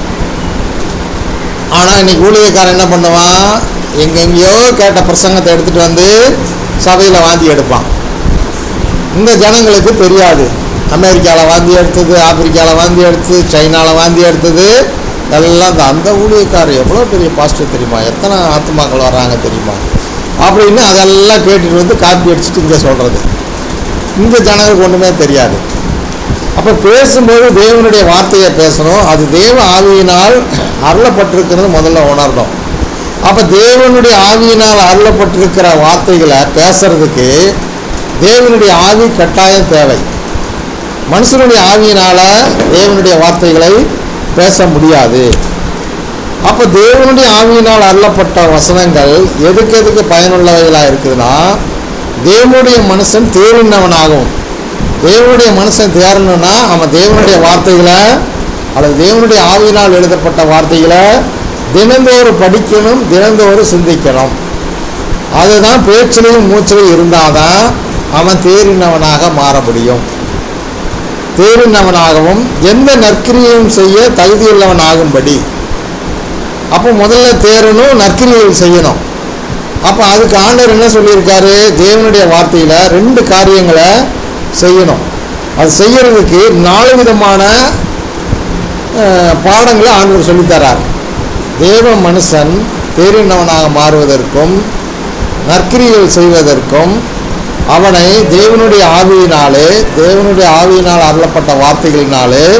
Speaker 1: ஆனால் இன்னைக்கு ஊழியக்காரன் என்ன பண்ணுவான் எங்கெங்கேயோ கேட்ட பிரசங்கத்தை எடுத்துகிட்டு வந்து சபையில் வாந்தி எடுப்பான் இந்த ஜனங்களுக்கு தெரியாது அமெரிக்காவில் வாந்தி எடுத்தது ஆப்பிரிக்காவில் வாந்தி எடுத்தது சைனாவில் வாந்தி எடுத்தது எல்லாம் இந்த அந்த ஊழியக்காரர் எவ்வளோ பெரிய பாசிட்டிவ் தெரியுமா எத்தனை ஆத்மாக்கள் வர்றாங்க தெரியுமா அப்படின்னு அதெல்லாம் கேட்டுட்டு வந்து காப்பி அடிச்சுட்டு இங்கே சொல்கிறது இந்த ஜனங்களுக்கு ஒன்றுமே தெரியாது அப்போ பேசும்போது தேவனுடைய வார்த்தையை பேசணும் அது தேவ ஆவியினால் அருளப்பட்டிருக்கிறது முதல்ல உணரணும் அப்போ தேவனுடைய ஆவியினால் அருளப்பட்டிருக்கிற வார்த்தைகளை பேசுறதுக்கு தேவனுடைய ஆவி கட்டாயம் தேவை மனுஷனுடைய ஆவியினால் தேவனுடைய வார்த்தைகளை பேச முடியாது அப்போ தேவனுடைய ஆவியினால் அருளப்பட்ட வசனங்கள் எதுக்கு எதுக்கு பயனுள்ளவைகளாக இருக்குதுன்னா தேவனுடைய மனுஷன் தேறினவனாகும் தேவனுடைய மனுஷன் தேரணும்னா அவன் தேவனுடைய வார்த்தைகளை அல்லது தேவனுடைய ஆவியினால் எழுதப்பட்ட வார்த்தைகளை தினந்தோறும் படிக்கணும் தினந்தோறும் சிந்திக்கணும் அதுதான் பேச்சிலையும் மூச்சிலையும் இருந்தாதான் அவன் தேறினவனாக மாற முடியும் தேறினவனாகவும் எந்த நற்கிரியையும் செய்ய தகுதியுள்ளவனாகும்படி அப்போ முதல்ல தேரணும் நற்கிரியைகள் செய்யணும் அப்போ அதுக்கு ஆண்டவர் என்ன சொல்லியிருக்காரு தேவனுடைய வார்த்தையில் ரெண்டு காரியங்களை செய்யணும் அது செய்யறதுக்கு நாலு விதமான அஹ், பாடங்களை ஆண்டவர் சொல்லித்தரார் தேவ மனுஷன் தேறினவனாக மாறுவதற்கும் நற்கிரிகள் செய்வதற்கும் அவனை தேவனுடைய ஆவியினாலே தேவனுடைய ஆவியினால் அருளப்பட்ட வார்த்தைகளினாலே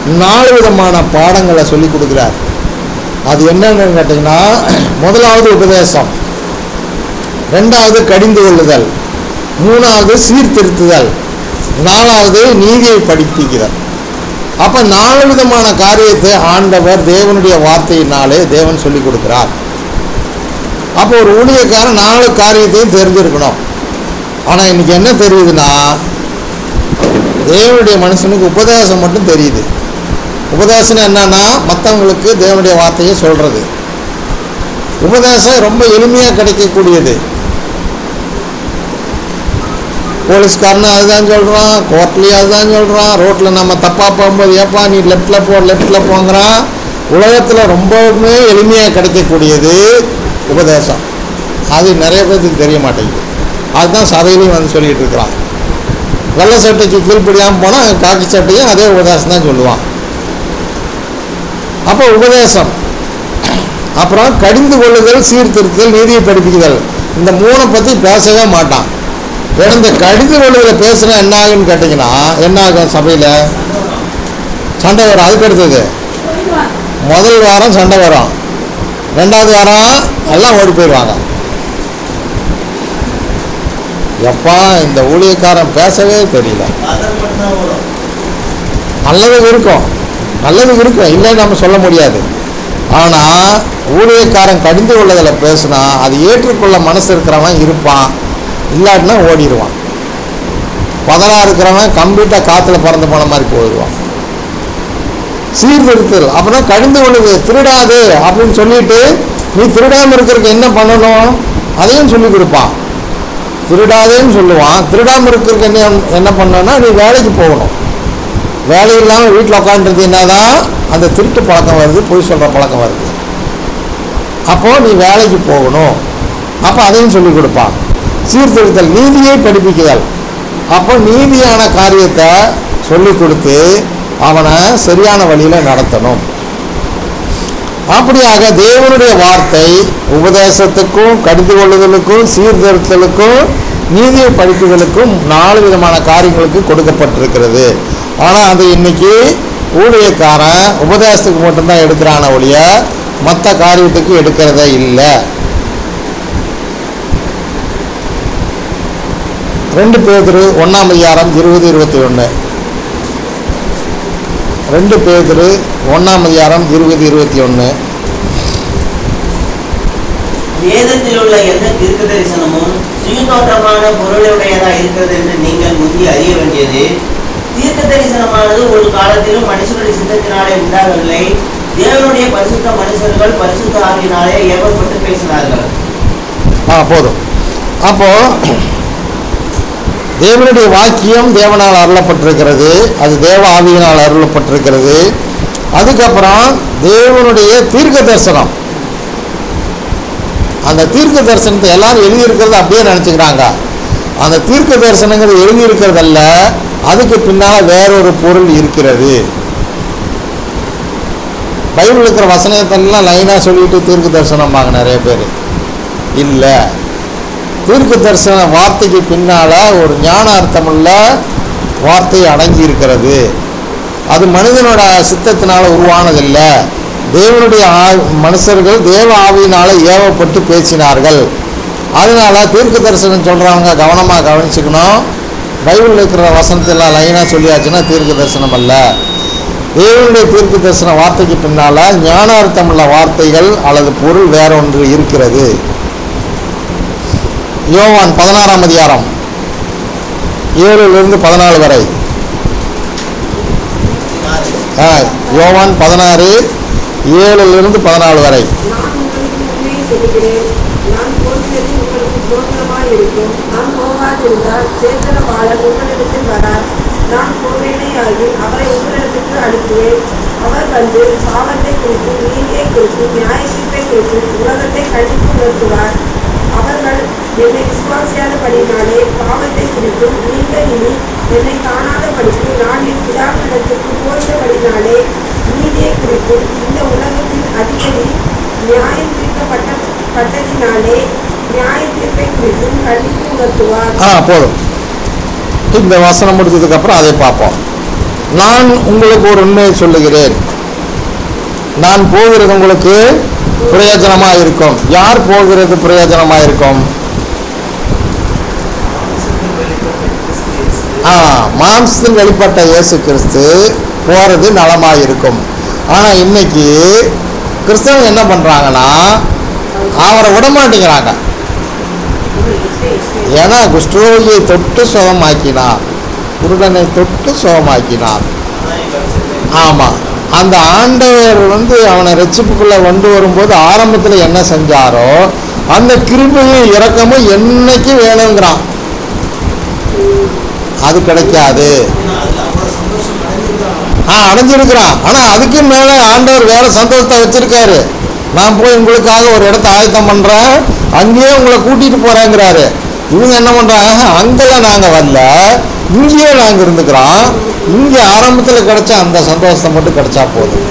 Speaker 1: நாலு விதமான பாடங்களை சொல்லி கொடுக்குறார் அது என்னன்னு கேட்டிங்கன்னா முதலாவது உபதேசம் ரெண்டாவது கடிந்து கொள்ளுதல் மூணாவது சீர்திருத்துதல் நாலாவது நீதியை படிப்பிக்குதல் அப்போ நாலு விதமான காரியத்தை ஆண்டவர் தேவனுடைய வார்த்தையினாலே தேவன் சொல்லி கொடுக்கிறார் அப்போ ஒரு ஊழியக்காரன் நாலு காரியத்தையும் தெரிஞ்சிருக்கணும் ஆனால் இன்னைக்கு என்ன தெரியுதுன்னா தேவனுடைய மனுஷனுக்கு உபதேசம் மட்டும் தெரியுது உபதேசம் என்னன்னா மற்றவங்களுக்கு தேவனுடைய வார்த்தையை சொல்கிறது உபதேசம் ரொம்ப எளிமையாக கிடைக்கக்கூடியது போலீஸ்காரனும் அதுதான் சொல்கிறான் கோர்ட்லேயும் அதுதான் சொல்கிறான் ரோட்டில் நம்ம தப்பாக போகும்போது ஏப்பா நீ லெஃப்டில் போ லெஃப்டில் போங்கிறான் உலகத்தில் ரொம்பவுமே எளிமையாக கிடைக்கக்கூடியது உபதேசம் அது நிறைய பேருக்கு தெரிய மாட்டேங்குது அதுதான் சபையிலையும் வந்து சொல்லிட்டு இருக்கிறான் வெள்ளை சட்டைக்கு கீழ்ப்படியாமல் போனால் காக்கி சட்டையும் அதே உபதேசம் தான் சொல்லுவான் அப்போ உபதேசம் அப்புறம் கடிந்து கொள்ளுதல் சீர்திருத்தல் நீதியை படிப்பிக்குதல் இந்த மூணை பற்றி பேசவே மாட்டான் ஏன்னா இந்த கடிந்து கொள்ளுதலை பேசுனா என்ன ஆகுன்னு கேட்டிங்கன்னா என்ன ஆகும் சபையில் சண்டை வரும் அதுக்கு அடுத்தது
Speaker 3: போயிடுவாங்க
Speaker 1: முதல் வாரம் சண்டை வரும் ரெண்டாவது வாரம் எல்லாம் ஓடி போயிடுவாங்க எப்பா இந்த ஊழியக்காரன் பேசவே தெரியல
Speaker 4: அதர் மட்டும்தான் வரும்
Speaker 1: நல்லது இருக்கும் நல்லது இருக்கும் இல்லைன்னு நம்ம சொல்ல முடியாது ஆனால் ஊழியக்காரன் கடிந்து கொள்ளதில் பேசுனா அது ஏற்றுக்கொள்ள மனசு இருக்கிறவன் இருப்பான் இல்லாட்டினா ஓடிடுவான் பதனாக இருக்கிறவன் கம்ப்ளீட்டாக காற்றுல பறந்து போன மாதிரி போயிடுவான் சீர்திருத்தல் அப்புறம் கடிந்து கொள்ளுது திருடாது அப்படின்னு சொல்லிட்டு நீ திருடாமல் இருக்கிறதுக்கு என்ன பண்ணணும் அதையும் சொல்லி கொடுப்பான் திருடாதேன்னு சொல்லுவான் திருடாமல் இருக்கிறதுக்கு என்ன என்ன பண்ணணும்னா நீ வேலைக்கு போகணும் வேலை இல்லாமல் வீட்டில் உட்காந்துருந்தீங்கன்னா தான் அந்த திருட்டு பழக்கம் வருது பொய் சொல்கிற பழக்கம் வருது அப்போது நீ வேலைக்கு போகணும் அப்போ அதையும் சொல்லி கொடுப்பான் சீர்திருத்தல் நீதியை படிப்பிக்குதல் அப்போ நீதியான காரியத்தை சொல்லி கொடுத்து அவனை சரியான வழியில் நடத்தணும் அப்படியாக தேவனுடைய வார்த்தை உபதேசத்துக்கும் கடிந்து கொள்ளுதலுக்கும் சீர்திருத்தலுக்கும் நீதியை படிப்புகளுக்கும் நாலு விதமான காரியங்களுக்கு கொடுக்கப்பட்டிருக்கிறது ஆனால் அது இன்னைக்கு ஊழியக்காரன் உபதேசத்துக்கு மட்டும்தான் எடுக்கிறான ஒழிய மற்ற காரியத்துக்கு எடுக்கிறதே இல்லை ரெண்டு பேதரு ஒன்றாம் அதிகாரம் இருபது இருபத்தி ஒன்று ரெண்டு பேதரு ஒன்றாம் அதிகாரம் இருபது இருபத்தி ஒன்று
Speaker 5: வேதத்தில் உள்ள எந்த தீர்க்க தரிசனமும் சுயநோட்டமான பொருளுடையதா இருக்கிறது என்று நீங்கள் முந்தி அறிய வேண்டியது தீர்க்க தரிசனமானது ஒரு காலத்திலும் மனுஷனுடைய சித்தத்தினாலே உண்டாகவில்லை தேவனுடைய பரிசுத்த மனுஷர்கள் பரிசுத்த ஆவியினாலே ஏவப்பட்டு பேசினார்கள்
Speaker 1: ஆ போதும் அப்போ தேவனுடைய வாக்கியம் தேவனால் அருளப்பட்டிருக்கிறது அது தேவ ஆவியினால் அருளப்பட்டிருக்கிறது அதுக்கப்புறம் தேவனுடைய தீர்க்க தரிசனம் அந்த தீர்க்க தரிசனத்தை எல்லாரும் எழுதியிருக்கிறத அப்படியே நினச்சிக்கிறாங்க அந்த தீர்க்க தரிசனங்கிறது எழுதியிருக்கிறதல்ல அதுக்கு பின்னால் வேறொரு பொருள் இருக்கிறது பைபிள் இருக்கிற வசனத்தெல்லாம் லைனாக சொல்லிட்டு தீர்க்க தரிசனம்பாங்க நிறைய பேர் இல்லை தீர்க்க தரிசன வார்த்தைக்கு பின்னால் ஒரு ஞான அர்த்தமுள்ள வார்த்தை அடங்கி இருக்கிறது அது மனிதனோட சித்தத்தினால உருவானதில்லை தேவனுடைய ஆ- மனுஷர்கள் தேவ ஆவியினால ஏவப்பட்டு பேசினார்கள் அதனால தீர்க்க தரிசனம் சொல்கிறவங்க கவனமாக கவனிச்சுக்கணும் பைபிளில் இருக்கிற வசனத்தெல்லாம் லைனாக சொல்லியாச்சுன்னா தீர்க்க தரிசனம் அல்ல தேவனுடைய தீர்க்க தரிசன வார்த்தைக்கு பின்னால் ஞானார்த்தமுள்ள வார்த்தைகள் அல்லது பொருள் வேற ஒன்று இருக்கிறது யோவான் பதினாறாம் அதிகாரம் ஏழுலேருந்து பதினாலு வரை ஆ, யோவான் பதினாறு ஏழுலேருந்து பதினாலு வரை
Speaker 2: நான் உங்களுக்கு உண்மையை சொல்கிறேன் நான் போகிறது உங்களுக்கு சுதந்திரமாய் இருக்கும் நான் போகாதிருந்தால் சேத்தனபாலர் உங்களிடத்தில் வரார் நான் போவேனே ஆகி அவரை உங்களிடத்துக்கு அனுப்புவேன் அவர் வந்து பாவத்தை குறித்தும் நீதியை குறித்தும் நியாயத்தீர்ப்பை குறித்தும் உலகத்தை கண்டித்து உணர்த்துவார் அவர்கள் என்னை விசுவாசியாதபடினாலே பாவத்தை குறித்தும் நீங்கள் இனி என்னை காணாதபடிக்கு நான் என் பிதாவினிடத்துக்கு போகிறபடினாலே நீதியை குறித்தும் இந்த உலகத்தின் அதிபதி நியாயம் தீர்க்கப்பட்ட பட்டதினாலே நியாய தீர்ப்பை குறித்தும் கண்டித்து உணர்த்துவார்
Speaker 1: ஆ போதும் இந்த வசனம் முடிஞ்சதுக்கப்புறம் அதை பார்ப்போம் நான் உங்களுக்கு ஒரு உண்மையை சொல்லுகிறேன் நான் போகிறது உங்களுக்கு பிரயோஜனமாக இருக்கும் யார் போகிறது பிரயோஜனமாக இருக்கும் ஆ மாம்சத்தில் வெளிப்பட்ட இயேசு கிறிஸ்து போகிறது நலமாக இருக்கும் ஆனால் இன்னைக்கு கிறிஸ்தவங்க என்ன பண்ணுறாங்கன்னா அவரை விட மாட்டேங்கிறாங்க ஏன்னா குஷ்டரோகியை தொட்டு சுகமாக்கினார் குருடனை தொட்டு சுகமாக்கினார் ஆமாம் அந்த ஆண்டவர் வந்து அவனை ரட்சிப்புக்குள்ளே கொண்டு வரும்போது ஆரம்பத்தில் என்ன செஞ்சாரோ அந்த கிருபையும் இரக்கமும் என்னைக்கு வேணுங்கிறான் அது கிடைக்காது ஆ அடைஞ்சிருக்கிறான் ஆனால் அதுக்கு மேலே ஆண்டவர் வேற சந்தோஷத்தை வச்சிருக்காரு நான் போய் உங்களுக்காக ஒரு இடத்த ஆயத்தம் பண்ணுறேன் அங்கேயே உங்களை கூட்டிகிட்டு போகிறேங்கிறாரு இவங்க என்ன பண்ணுறாங்க அங்கெல்லாம் நாங்கள் வரல இங்கேயே நாங்கள் இருந்துக்கிறோம் இங்கே ஆரம்பத்தில் கிடைச்ச அந்த சந்தோஷத்தை மட்டும் கிடைச்சா போதும்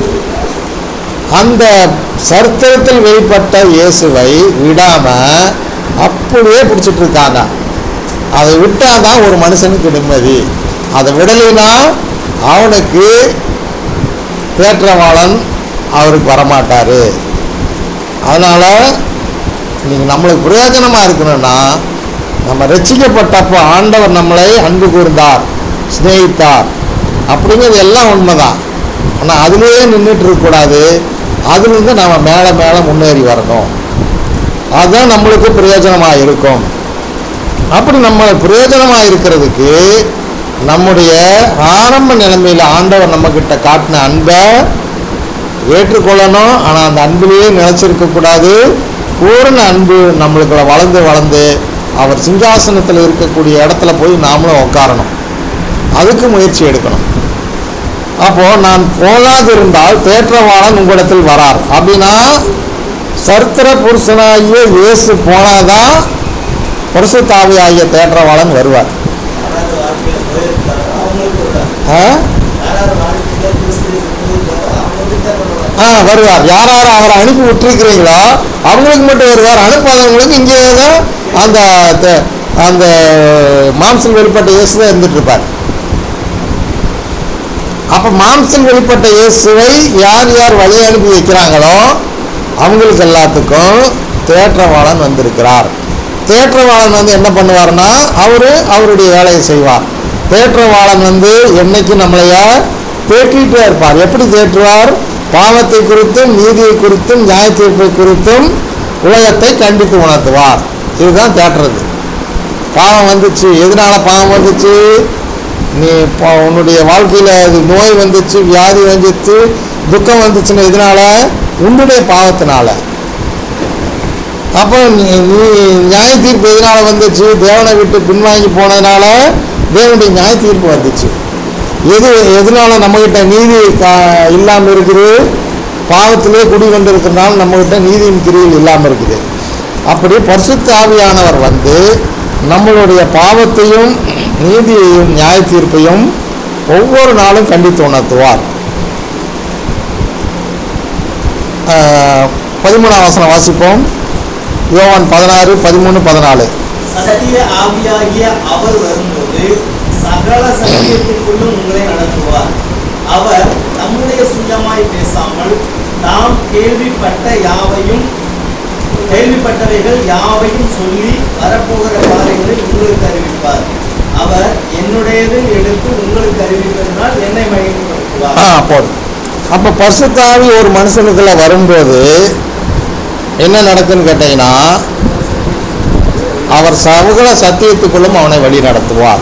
Speaker 1: அந்த சரித்திரத்தில் வெளிப்பட்ட இயேசுவை விடாம அப்படியே பிடிச்சிட்டு இருக்காங்க அதை விட்டாதான் ஒரு மனுஷனுக்கு நிம்மதி அதை விடலைன்னா அவனுக்கு தேற்றவாளன் அவருக்கு வரமாட்டார் அதனால் நீங்கள் நம்மளுக்கு பிரயோஜனமாக இருக்கணும்னா நம்ம ரட்சிக்கப்பட்டப்போ ஆண்டவர் நம்மளை அன்பு கூர்ந்தார் சிநேகித்தார் அப்படிங்கிறது எல்லாம் உண்மைதான் ஆனால் அதுலேயே நின்றுட்டு இருக்கக்கூடாது அதுலேருந்து நம்ம மேலே மேலே முன்னேறி வரணும் அதுதான் நம்மளுக்கு பிரயோஜனமாக இருக்கும் அப்படி நம்ம பிரயோஜனமாக இருக்கிறதுக்கு நம்முடைய ஆரம்ப நிலைமையில் ஆண்டவர் நம்மக்கிட்ட காட்டின அன்பை ஏற்றுக்கொள்ளணும் ஆனால் அந்த அன்பிலேயே நிலைச்சிருக்கக்கூடாது பூரண அன்பு நம்மளுக்குள்ள வளர்ந்து வளர்ந்து அவர் சிங்காசனத்தில் இருக்கக்கூடிய இடத்துல போய் நாமளும் உட்காரணும் அதுக்கு முயற்சி எடுக்கணும் அப்போது நான் போகாதிருந்தால் தேற்றவாளன் உங்களிடத்தில் வரார் அப்படின்னா சரித்திர புருஷனாகிய இயேசு போனாதான் பரிசுத்தாவி ஆகிய தேற்றவாளன் வருவார்
Speaker 4: யாராவது வாழ்க்கையில போயிருக்காரோ அவங்களுக்கு விடாது.
Speaker 1: ஆ?
Speaker 4: யாராவது வாழ்க்கையில கிறிஸ்துவுக்கு போயிருக்காரோ அவங்களுக்கு தான் விடுவாங்க.
Speaker 1: ஆ வருவார் யார் யார் அவரை அனுப்பி விட்டுருக்கிறீங்களோ அவங்களுக்கு மட்டும் வருவார் அனுப்பாதவங்களுக்கு இங்கே தான் அந்த த- அந்த மாம்சம் வெளிப்பட்ட இயேசு தான் இருந்துட்டு இருப்பார் அப்போ மாம்சம் வெளிப்பட்ட இயேசுவை யார் யார் வழி அனுப்பி வைக்கிறாங்களோ அவங்களுக்கு எல்லாத்துக்கும் தேற்றவாளன் வந்திருக்கிறார் தேற்றவாளன் வந்து என்ன பண்ணுவார்னா அவர் அவருடைய வேலையை செய்வார் தேற்றவாளன் வந்து என்னைக்கு நம்மளைய தேற்றிட்டே இருப்பார் எப்படி தேற்றுவார் பாவத்தை குறித்தும் நீதியை குறித்தும் நியாய தீர்ப்பை குறித்தும் உலகத்தை கண்டித்து உணர்த்துவார் இதுதான் தேற்றுறது பாவம் வந்துச்சு எதனால பாவம் வந்துச்சு நீ இப்போ உன்னுடைய வாழ்க்கையில் அது நோய் வந்துச்சு வியாதி வந்துச்சு துக்கம் வந்துச்சுன்னு எதனால உன்னுடைய பாவத்தினால அப்போ நீ நீ நியாய தீர்ப்பு எதனால வந்துச்சு தேவனை விட்டு பின்வாங்கி போனதுனால தேவனுடைய நியாய தீர்ப்பு வந்துச்சு எது எதனால நம்மகிட்ட நீதி கா- இல்லாமல் இருக்குது பாவத்திலே குடி கொண்டிருக்கிறனால நம்மகிட்ட நீதியின் கிரியில் இல்லாமல் இருக்குது அப்படி பரிசுத்த ஆவியானவர் வந்து நம்மளுடைய பாவத்தையும் நீதியையும் நியாய தீர்ப்பையும் ஒவ்வொரு நாளும் கண்டித்து உணர்த்துவார் ஆஹ், பதிமூணாம் வசனம் வாசிப்போம் யோவான் பதினாறு பதிமூணு பதினாலு
Speaker 4: சத்திய ஆவியாகிய அவர் வரும்போது சகல சத்தியத்திற்குள்ளும் உங்களை நடத்துவார் அவர் நம்முடைய சுயமாய் பேசாமல் தாம் கேள்விப்பட்ட யாவையும் கேள்விப்பட்டவைகள் யாவையும் சொல்லி வரப்போகிற காரியங்களை உங்களுக்கு அறிவிப்பார் அவர் என்னுடையது எடுத்து உங்களுக்கு அறிவிப்பதனால் என்னை மகிழ்ப்படுத்துவார்
Speaker 1: ஆ போதும் அப்போ பரிசுத்தாவி ஒரு மனுஷனுக்குள்ள வரும்போது என்ன நடக்குன்னு கேட்டீங்கன்னா அவர் சகல சத்தியத்துக்குள்ளும் அவனை வழி நடத்துவார்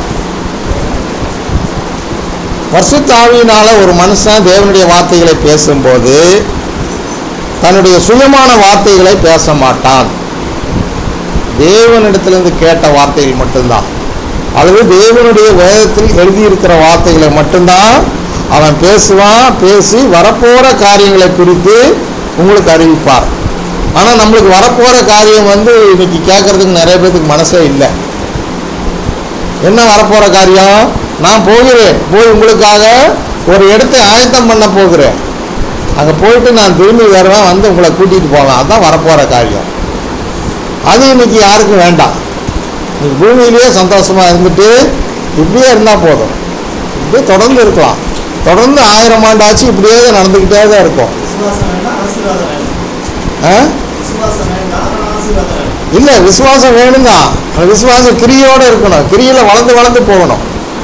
Speaker 1: பரிசுத்தாவியினால ஒரு மனுஷன் தேவனுடைய வார்த்தைகளை பேசும்போது தன்னுடைய சுயமான வார்த்தைகளை பேச மாட்டான் தேவனிடத்திலிருந்து கேட்ட வார்த்தைகள் மட்டும்தான் அல்லது தேவனுடைய வேதத்தில் எழுதியிருக்கிற வார்த்தைகளை மட்டும்தான் அவன் பேசுவான் பேசி வரப்போகிற காரியங்களை குறித்து உங்களுக்கு அறிவிப்பார் ஆனால் நம்மளுக்கு வரப்போகிற காரியம் வந்து இன்னைக்கு கேட்கறதுக்கு நிறைய பேருக்கு மனசே இல்லை என்ன வரப்போகிற காரியம் நான் போகிறேன் போய் உங்களுக்காக ஒரு இடத்தை ஆயத்தம் பண்ண போகிறேன் அங்கே போயிட்டு நான் திரும்பி வருவேன் வந்து உங்களை கூட்டிகிட்டு போவேன் அதுதான் வரப்போகிற காரியம் அது இன்னைக்கு யாருக்கும் வேண்டாம் இன்னைக்கு பூமியிலேயே சந்தோஷமாக இருந்துட்டு இப்படியே இருந்தால் போதும் இப்படியே தொடர்ந்து இருக்கலாம் தொடர்ந்து ஆயிரம் ஆண்டு ஆச்சு இப்படியே தான் நடந்துக்கிட்டே தான் இருக்கும்
Speaker 4: விசுவாசம் வேண்டாம் ஆசீர்வாதம் வேணும்
Speaker 1: ஆ
Speaker 4: விசுவாசம் வேண்டாம் ஆனால் ஆசீர்வாதம் வேணும்
Speaker 1: இல்லை விசுவாசம் வேணும் தான் அந்த விசுவாசம் கிரியோடு இருக்கணும் கிரியில வளர்ந்து வளர்ந்து போகணும்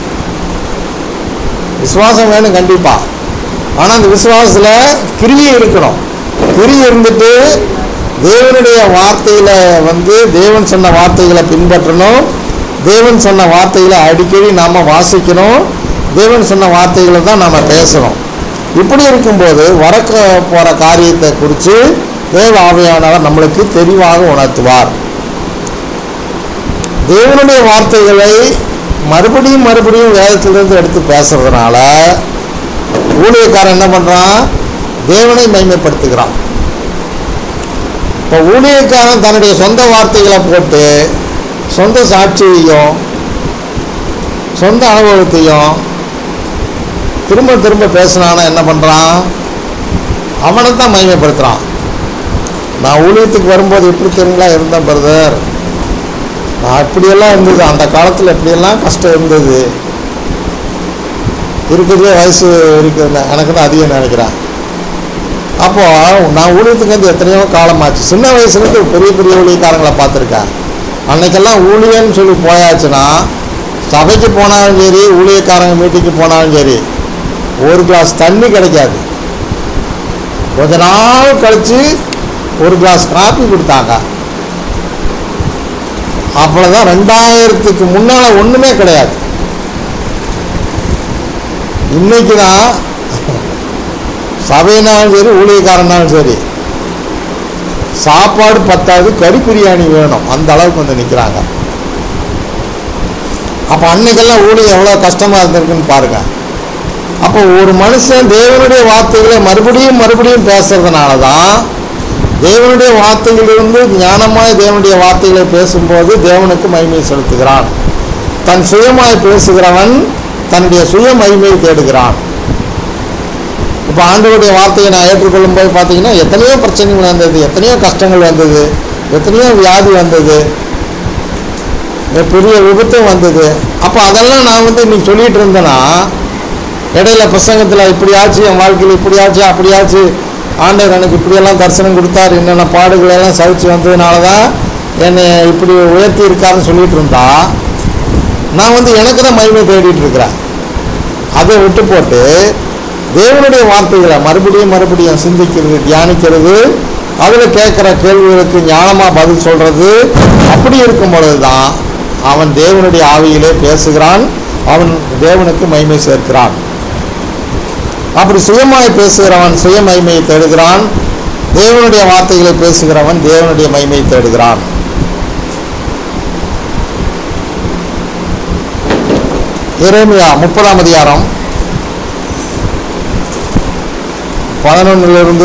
Speaker 1: விசுவாசம் வேணும் கண்டிப்பா ஆனால் அந்த விசுவாசத்தில் கிரியை இருக்கணும் கிரி இருந்துட்டு தேவனுடைய வார்த்தையில வந்து தேவன் சொன்ன வார்த்தைகளை பின்பற்றணும் தேவன் சொன்ன வார்த்தைகளை அடிக்கடி நாம் வாசிக்கணும் தேவன் சொன்ன வார்த்தைகளை தான் நாம் பேசணும் இப்படி இருக்கும்போது வரக்க போகிற காரியத்தை குறித்து தேவ ஆவியானவர் நம்மளுக்கு தெளிவாக உணர்த்துவார் தேவனுடைய வார்த்தைகளை மறுபடியும் மறுபடியும் வேதத்திலிருந்து எடுத்து பேசுறதுனால ஊழியக்காரன் என்ன பண்ணுறான் தேவனை மைமைப்படுத்துகிறான் இப்போ ஊழியக்காரன் தன்னுடைய சொந்த வார்த்தைகளை போட்டு சொந்த சாட்சியையும் சொந்த அனுபவத்தையும் திரும்ப திரும்ப பேசினானா என்ன பண்ணுறான் அவனை தான் மைமைப்படுத்துகிறான் நான் ஊழியத்துக்கு வரும்போது எப்படி தெரியுங்களா இருந்தேன் பிரதர் நான் இப்படியெல்லாம் இருந்தது அந்த காலத்தில் இப்படியெல்லாம் கஷ்டம் இருந்தது இருக்கிறதுலே வயசு இருக்குது எனக்கு தான் அதிகம் நினைக்கிறேன் அப்போ நான் ஊழியத்துக்கு வந்து எத்தனையோ காலமாச்சு சின்ன வயசுலேருந்து பெரிய பெரிய ஊழியக்காரங்களை பார்த்துருக்கேன் அன்னைக்கெல்லாம் ஊழியன்னு சொல்லி போயாச்சுன்னா சபைக்கு போனாலும் சரி ஊழியக்காரங்க மீட்டிங்கு போனாலும் சரி ஒரு கிளாஸ் தண்ணி கிடைக்காது கொஞ்ச நாள் கழித்து ஒரு கிளாஸ் காப்பி கொடுத்தாங்க அவ்வளோதான் ரெண்டாயிரத்துக்கு முன்னால் ஒன்றுமே கிடையாது இன்னைக்கு தான் சபைனாலும் சரி ஊழியக்காரனாலும் சரி சாப்பாடு பத்தாது கறி பிரியாணி வேணும் அந்த அளவுக்கு வந்து நிற்கிறாங்க அப்போ அன்னைக்கெல்லாம் ஊழியம் எவ்வளோ கஷ்டமாக இருந்திருக்குன்னு பாருங்க அப்போ ஒரு மனுஷன் தேவனுடைய வார்த்தைகளை மறுபடியும் மறுபடியும் பேசுறதுனால தான் தேவனுடைய வார்த்தைகளிலிருந்து ஞானமாய் தேவனுடைய வார்த்தைகளை பேசும்போது தேவனுக்கு மகிமை செலுத்துகிறான் தன் சுயமாய் பேசுகிறவன் தன்னுடைய சுய மகிமையை தேடுகிறான் இப்போ ஆண்டவருடைய வார்த்தையை நான் ஏற்றுக்கொள்ளும் போது பார்த்தீங்கன்னா எத்தனையோ பிரச்சனைகள் வந்தது எத்தனையோ கஷ்டங்கள் வந்தது எத்தனையோ வியாதி வந்தது எ- பெரிய விபத்தும் வந்தது அப்போ அதெல்லாம் நான் வந்து இன்னைக்கு சொல்லிட்டு இருந்தேன்னா இடையில பிரசங்கத்தில் இப்படியாச்சு என் வாழ்க்கையில் இப்படியாச்சு அப்படியாச்சு ஆண்டவர் எனக்கு இப்படியெல்லாம் தரிசனம் கொடுத்தார் என்னென்ன பாடுகள் எல்லாம் சகிச்சு வந்ததுனால தான் என்னை இப்படி உயர்த்தி இருக்காருன்னு சொல்லிட்டு இருந்தா நான் வந்து எனக்கு தான் மகிமை தேடிட்டு இருக்கிறேன் அதை விட்டு போட்டு தேவனுடைய வார்த்தைகளை மறுபடியும் மறுபடியும் சிந்திக்கிறது தியானிக்கிறது அதில் கேட்குற கேள்விகளுக்கு ஞானமாக பதில் சொல்கிறது அப்படி இருக்கும் பொழுது தான் அவன் தேவனுடைய ஆவியிலே பேசுகிறான் அவன் தேவனுக்கு மகிமை சேர்க்கிறான் அப்படி சுயமாய் பேசுகிறவன் சுய மகிமையை தேடுகிறான் தேவனுடைய வார்த்தைகளை பேசுகிறவன் தேவனுடைய மகிமையை தேடுகிறான் எரேமியா முப்பதாம் அதிகாரம் பதினொன்றிலிருந்து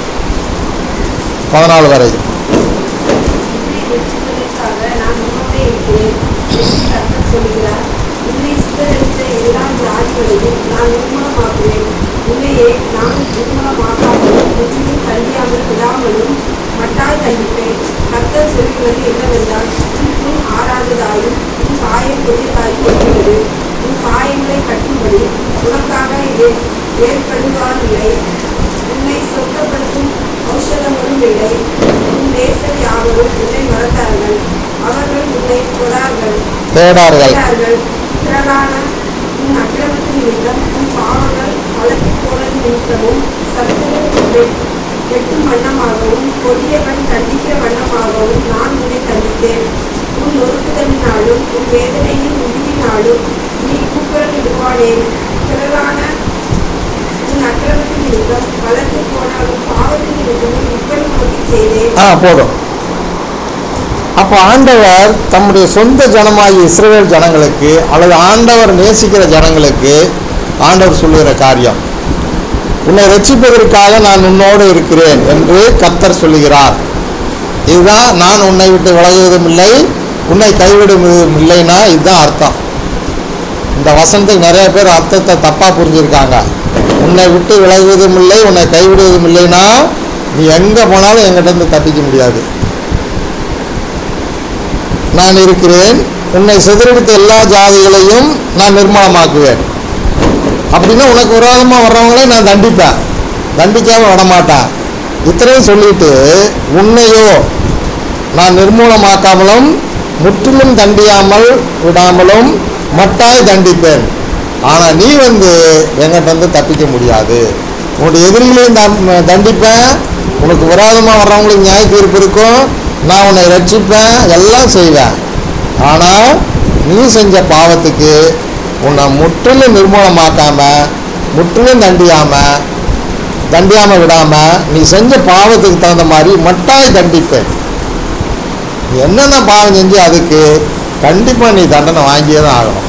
Speaker 1: பதினாலு வரை
Speaker 2: உன்னை ரட்சிப்பதற்காக நான் உன்னோடே இருக்கிறேன் என்று கர்த்தர் சொல்கிறார் உன்னை சிதறடித்த எல்லா ஜாதிகளையும் நான் நிர்மூலமாக்குவேன் உன்னையே நான் நிர்மூலமாக்காமலும் முற்றிலும் கல்வியாமல் விடாமலும் மட்டால் தண்டிப்பேன் கர்த்தர் சொல்கிறது என்னவென்றால் உன் புண் ஆறாததாயும் உன் காயம் பெரியதாயும் இருக்கிறது உன் காயங்களை கட்டும்படி உனக்காக ஏ- ஏற்படுவார் இல்லை உன்னை சொந்தப்படுத்தும் ஔஷதங்களும் இல்லை உன் தேசம் யாவரும் உன்னை மறந்தார்கள் அவர்கள் உன்னை தொடார்கள்
Speaker 1: தேடார்கள்
Speaker 2: தொடார்கள் திரளான உன் அக்கிரமத்தின் நிமித்தம் உன் பாவங்கள் வளர்த்தி போனது நிமித்தமும் சத்துரு வெட்டும் வண்ணமாகவும் கொடியவன் தண்டிக்கிற வண்ணமாகவும் நான் உன்னை தண்டித்தேன் உன் நொறுக்குதலினாலும் உன் வேதனையின் முடிவினாலும் நீ கூக்குரல் விடுவானேன் திரளான உன் அக்கிரமத்தின் நிமித்தம் வளர்த்து போனாலும் பாவத்தின் நிமித்தமும் இப்படி நோக்கி செய்தேன்
Speaker 1: ஆ போதும் அப்போ ஆண்டவர் தம்முடைய சொந்த ஜனமாகிய இஸ்ரவேல் ஜனங்களுக்கு அல்லது ஆண்டவர் நேசிக்கிற ஜனங்களுக்கு ஆண்டவர் சொல்லுகிற காரியம் உன்னை ரட்சிப்பதற்காக நான் உன்னோடு இருக்கிறேன் என்று கர்த்தர் சொல்லுகிறார் இதுதான் நான் உன்னை விட்டு விலகுவதும் இல்லை உன்னை கைவிடுவதும் இல்லைன்னா இதுதான் அர்த்தம் இந்த வசனத்துக்கு நிறைய பேர் அர்த்தத்தை தப்பாக புரிஞ்சிருக்காங்க உன்னை விட்டு விலகுவதும் இல்லை உன்னை கைவிடுவதும் இல்லைன்னா நீ எங்கே போனாலும் என்கிட்ட இருந்து தப்பிக்க முடியாது நான் இருக்கிறேன் உன்னை சிதறடித்த எல்லா ஜாதிகளையும் நான் நிர்மூலமாக்குவேன் அப்படின்னா உனக்கு விரோதமாக வர்றவங்களே நான் தண்டிப்பேன் தண்டிக்காம விட மாட்டேன் இத்தனையும் சொல்லிட்டு உன்னையோ நான் நிர்மூலமாக்காமலும் முற்றிலும் தண்டியாமல் விடாமலும் மட்டாய் தண்டிப்பேன் ஆனால் நீ வந்து என்கிட்ட வந்து தப்பிக்க முடியாது உன்னுடைய எதிரிகளையும் தம்- தண்டிப்பேன் உனக்கு விரோதமாக வர்றவங்களுக்கு நியாய தீர்ப்பு இருக்கும் நான் உன்னை ரட்சிப்பேன் எல்லாம் செய்வேன் ஆனால் நீ செஞ்ச பாவத்துக்கு உன்னை முற்றிலும் நிர்மூலமாக்காம முற்றிலும் தண்டியாம தண்டியாம விடாம நீ செஞ்ச பாவத்துக்கு தகுந்த மாதிரி மட்டாய் தண்டிப்பேன் நீ என்னென்ன பாவம் செஞ்சு அதுக்கு கண்டிப்பாக நீ தண்டனை வாங்கியே தான் ஆகணும்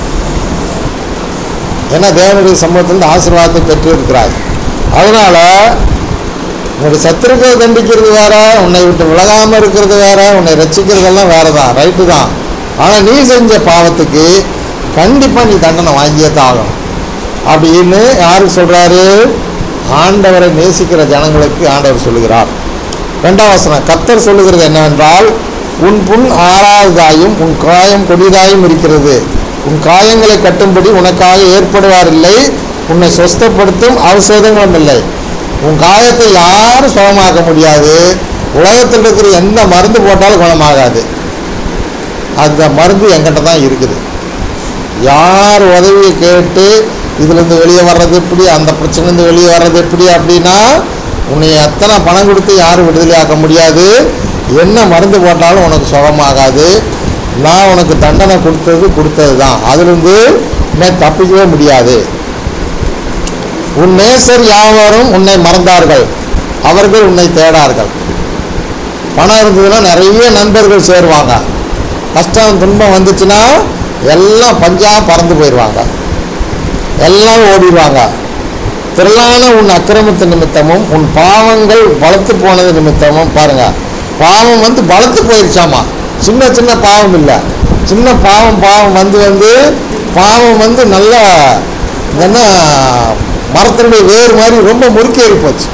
Speaker 1: ஏன்னா தேவனுடைய சமூகத்திலிருந்து ஆசீர்வாதத்தை பெற்று இருக்கிறாய் அதனால உன்னுடைய சத்துருக்களை தண்டிக்கிறது வேற உன்னை விட்டு விலகாமல் இருக்கிறது வேற உன்னை ரட்சிக்கிறதெல்லாம் வேற தான் ரைட்டு தான் ஆனால் நீ செஞ்ச பாவத்துக்கு கண்டிப்பாக நீ தண்டனை வாங்கியே தான் ஆகணும் அப்படின்னு யாருக்கு சொல்கிறாரு ஆண்டவரை நேசிக்கிற ஜனங்களுக்கு ஆண்டவர் சொல்லுகிறார் ரெண்டாம் வசனம் கத்தர் சொல்லுகிறது என்னவென்றால் உன் புண் ஆறாவதாயும் உன் காயம் கொடிதாயும் இருக்கிறது உன் காயங்களை கட்டும்படி உனக்காக ஏற்படுவார் இல்லை உன்னை சொஸ்தப்படுத்தும் அவசேதங்களும் இல்லை உன் காயத்தை யாரும் சுகமாக்க முடியாது உலகத்தில் இருக்கிற எந்த மருந்து போட்டாலும் குணமாகாது அந்த மருந்து என்கிட்ட தான் இருக்குது யார் உதவியை கேட்டு இதுலேருந்து வெளியே வர்றது எப்படி அந்த பிரச்சனைலேருந்து வெளியே வர்றது எப்படி அப்படின்னா உன்னை எத்தனை பணம் கொடுத்து யாரும் விடுதலையாக்க முடியாது என்ன மருந்து போட்டாலும் உனக்கு சுகமாகாது நான் உனக்கு தண்டனை கொடுத்தது கொடுத்தது தான் அதுலேருந்து உன்னை தப்பிக்கவே முடியாது உன் நேசர் யாவரும் உன்னை மறந்தார்கள் அவர்கள் உன்னை தேடார்கள் பணம் இருந்ததுன்னா நிறைய நண்பர்கள் சேருவாங்க கஷ்டம் துன்பம் வந்துச்சுன்னா எல்லாம் பஞ்சா பறந்து போயிடுவாங்க எல்லாரும் ஓடிடுவாங்க திரளான உன் அக்கிரமத்து நிமித்தமும் உன் பாவங்கள் பலத்து போனது நிமித்தமும் பாருங்க பாவம் வந்து பலத்து போயிடுச்சாமா சின்ன சின்ன பாவம் இல்லை சின்ன பாவம் பாவம் வந்து வந்து பாவம் வந்து நல்லா என்ன மரத்தினுடைய வேறு மாதிரி ரொம்ப முறுக்கேறி போச்சு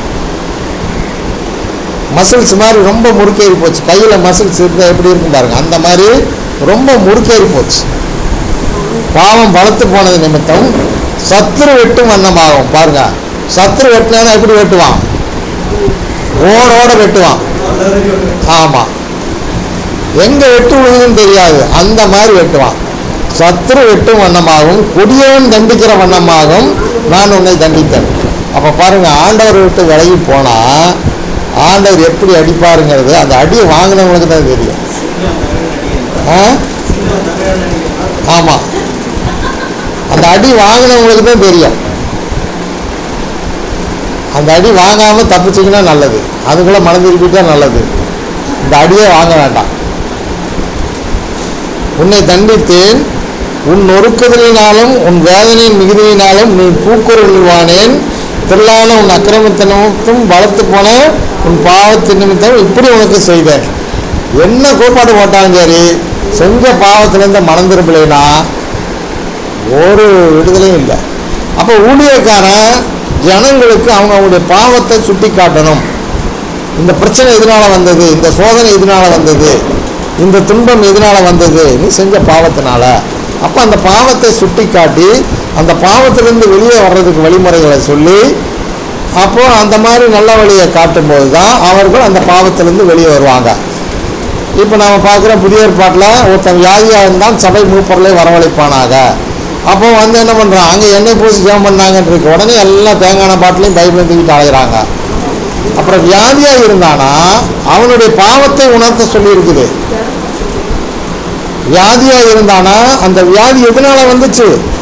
Speaker 1: மசில்ஸ் மாதிரி ரொம்ப முறுக்கேறி போச்சு கையில் மசில்ஸ் இருந்தால் எப்படி இருக்கும் பாருங்க அந்த மாதிரி ரொம்ப முறுக்கேறி போச்சு பாவம் பலத்து போனது நிமித்தம் சத்துரு வெட்டும் வண்ணமாகும் பாருங்க சத்துரு வெட்டினா எப்படி வெட்டுவான் ஓடோட வெட்டுவான் ஆமாம் எங்க வெட்டு விழுதுன்னு தெரியாது அந்த மாதிரி வெட்டுவான் சத்துரு வெட்டும் வண்ணமாகவும் கொடியவன் தண்டிக்கிற வண்ணமாகவும் நான் உன்னை தண்டித்தேன் அப்போ பாருங்க ஆண்டவர் விட்டு விலகி போனா ஆண்டவர் எப்படி அடிப்பாருங்கிறது அந்த அடியை வாங்கினவங்களுக்கு தான் தெரியும் ஆ ஆமாம் அந்த அடி வாங்கினவங்களுக்கு தான் தெரியும் அந்த அடி வாங்காமல் தப்பிச்சிங்கன்னா நல்லது அதுக்குள்ளே மனம் திருப்பிட்டா நல்லது இந்த அடியே வாங்க வேண்டாம் உன்னை தண்டித்தேன் உன் நொறுக்குதலினாலும் உன் வேதனையின் மிகுதியினாலும் நீ பூக்குரல்வானேன் திரளான உன் அக்கிரமத்தினமும் வளர்த்து போன உன் பாவத்தின் நிமித்தம் இப்படி உனக்கு செய்தேன் என்ன கூப்பாடு போட்டாலும் சரி செஞ்ச பாவத்திலேருந்து மனம் திரும்பலைன்னா ஒரு விடுதலையும் இல்லை அப்போ ஊழியக்காரன் ஜனங்களுக்கு அவங்க அவங்களுடைய பாவத்தை சுட்டி காட்டணும் இந்த பிரச்சனை எதனால வந்தது இந்த சோதனை எதனால வந்தது இந்த துன்பம் எதனால வந்தது நீ செஞ்ச பாவத்தினால அப்போ அந்த பாவத்தை சுட்டி காட்டி அந்த பாவத்திலிருந்து வெளியே வர்றதுக்கு வழிமுறைகளை சொல்லி அப்போ அந்த மாதிரி நல்ல வழியை காட்டும்போது தான் அவர்கள் அந்த பாவத்திலிருந்து வெளியே வருவாங்க இப்போ நம்ம பார்க்குற புதிய ஏற்பாட்டில் ஒருத்தன் வியாதியாக இருந்தால் சபை மூப்பொருளை வரவழைப்பானாக அப்போ வந்து என்ன பண்ணுறான் அங்கே எண்ணெய் பூசி ஜெபம் பண்ணாங்கன்னு இருக்கு உடனே எல்லாம் தேங்காய் பாட்டிலையும் பைபிளையும் தூக்கிட்டு அலைகிறாங்க அப்புறம் வியாதியாக இருந்தானா அவனுடைய பாவத்தை உணர்த்த சொல்லி இருக்குது வியாதியாக இருந்தானா அந்த வியாதி எதனால வந்துச்சு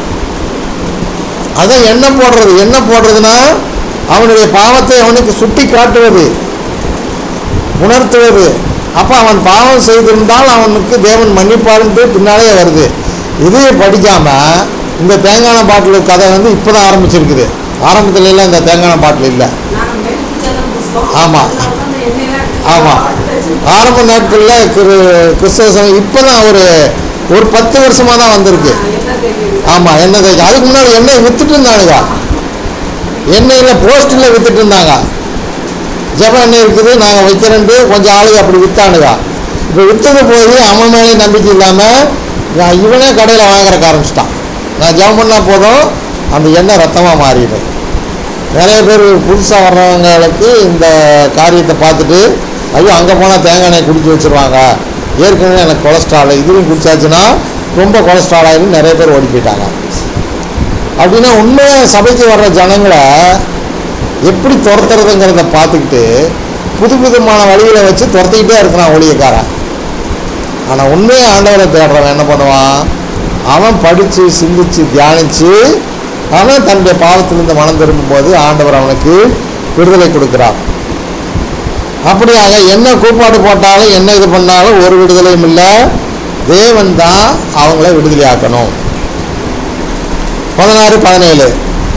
Speaker 1: அதை எண்ணெய் போடுறது எண்ணெய் போடுறதுன்னா அவனுடைய பாவத்தை அவனுக்கு சுட்டி காட்டுவது உணர்த்துவது அப்போ அவன் பாவம் செய்திருந்தால் அவனுக்கு தேவன் மன்னிப்பாருன்ட்டு பின்னாலே வருது இதையே படிக்காம இந்த தேங்காய் பாட்டில் கதை வந்து இப்போ தான் ஆரம்பிச்சிருக்குது ஆரம்பத்துல எல்லாம் இந்த தேங்காய் பாட்டில் இல்லை ஆமா. ஆமாம் ஆரம்ப நாட்களில் கிரு கிறிஸ்தவ சமயம் இப்போ தான் ஒரு ஒரு பத்து வருஷமாக தான் வந்திருக்கு ஆமாம் எண்ணெய் தேய்க்க அதுக்கு முன்னாடி எண்ணெய் வித்துட்டு இருந்தானுங்க எண்ணெயில் போஸ்ட்டில் வித்துட்டு இருந்தாங்க ஜப எண்ணெய் இருக்குது நாங்கள் வைக்கிறேன்ட்டு கொஞ்சம் ஆளுங்க அப்படி வித்தானுங்க இப்போ வித்தது போய் அவன் மேலே நம்பிக்கை இல்லாமல் இவனே கடையில் வாங்குறக்க ஆரம்பிச்சிட்டான் நான் ஜபம் பண்ணால் போதும் அந்த எண்ணெய் ரத்தமாக மாறிடும் நிறைய பேர் புதுசாக வர்றவங்களுக்கு இந்த காரியத்தை பார்த்துட்டு ஐயோ அங்கே போனால் தேங்காய் எண்ணெய் குடிச்சு வச்சுருவாங்க ஏற்கனவே எனக்கு கொலஸ்ட்ரால் இதுவும் குடிச்சாச்சுன்னா ரொம்ப கொலஸ்ட்ரால் ஆகிடும் நிறைய பேர் ஓடி போயிட்டாங்க அப்படின்னா உண்மையாக சபைக்கு வர்ற ஜனங்களை எப்படி துரத்துறதுங்கிறத பார்த்துக்கிட்டு புது புதுமான வழிகளை வச்சு துரத்திக்கிட்டே இருக்கிறான் ஊழியக்காரன் ஆனால் உண்மையாக ஆண்டவரை தேடுறவன் என்ன பண்ணுவான் அவன் படித்து சிந்திச்சு தியானித்து அவன் தன்னுடைய பாவத்திலிருந்து மனம் திரும்பும்போது ஆண்டவர் அவனுக்கு விடுதலை கொடுக்கிறார் அப்படியாக என்ன கூப்பாடு போட்டாலும் என்ன இது பண்ணாலும் ஒரு விடுதலையும் இல்லை தேவன் தான் அவங்கள விடுதலையாக்கணும் பதினாறு பதினேழு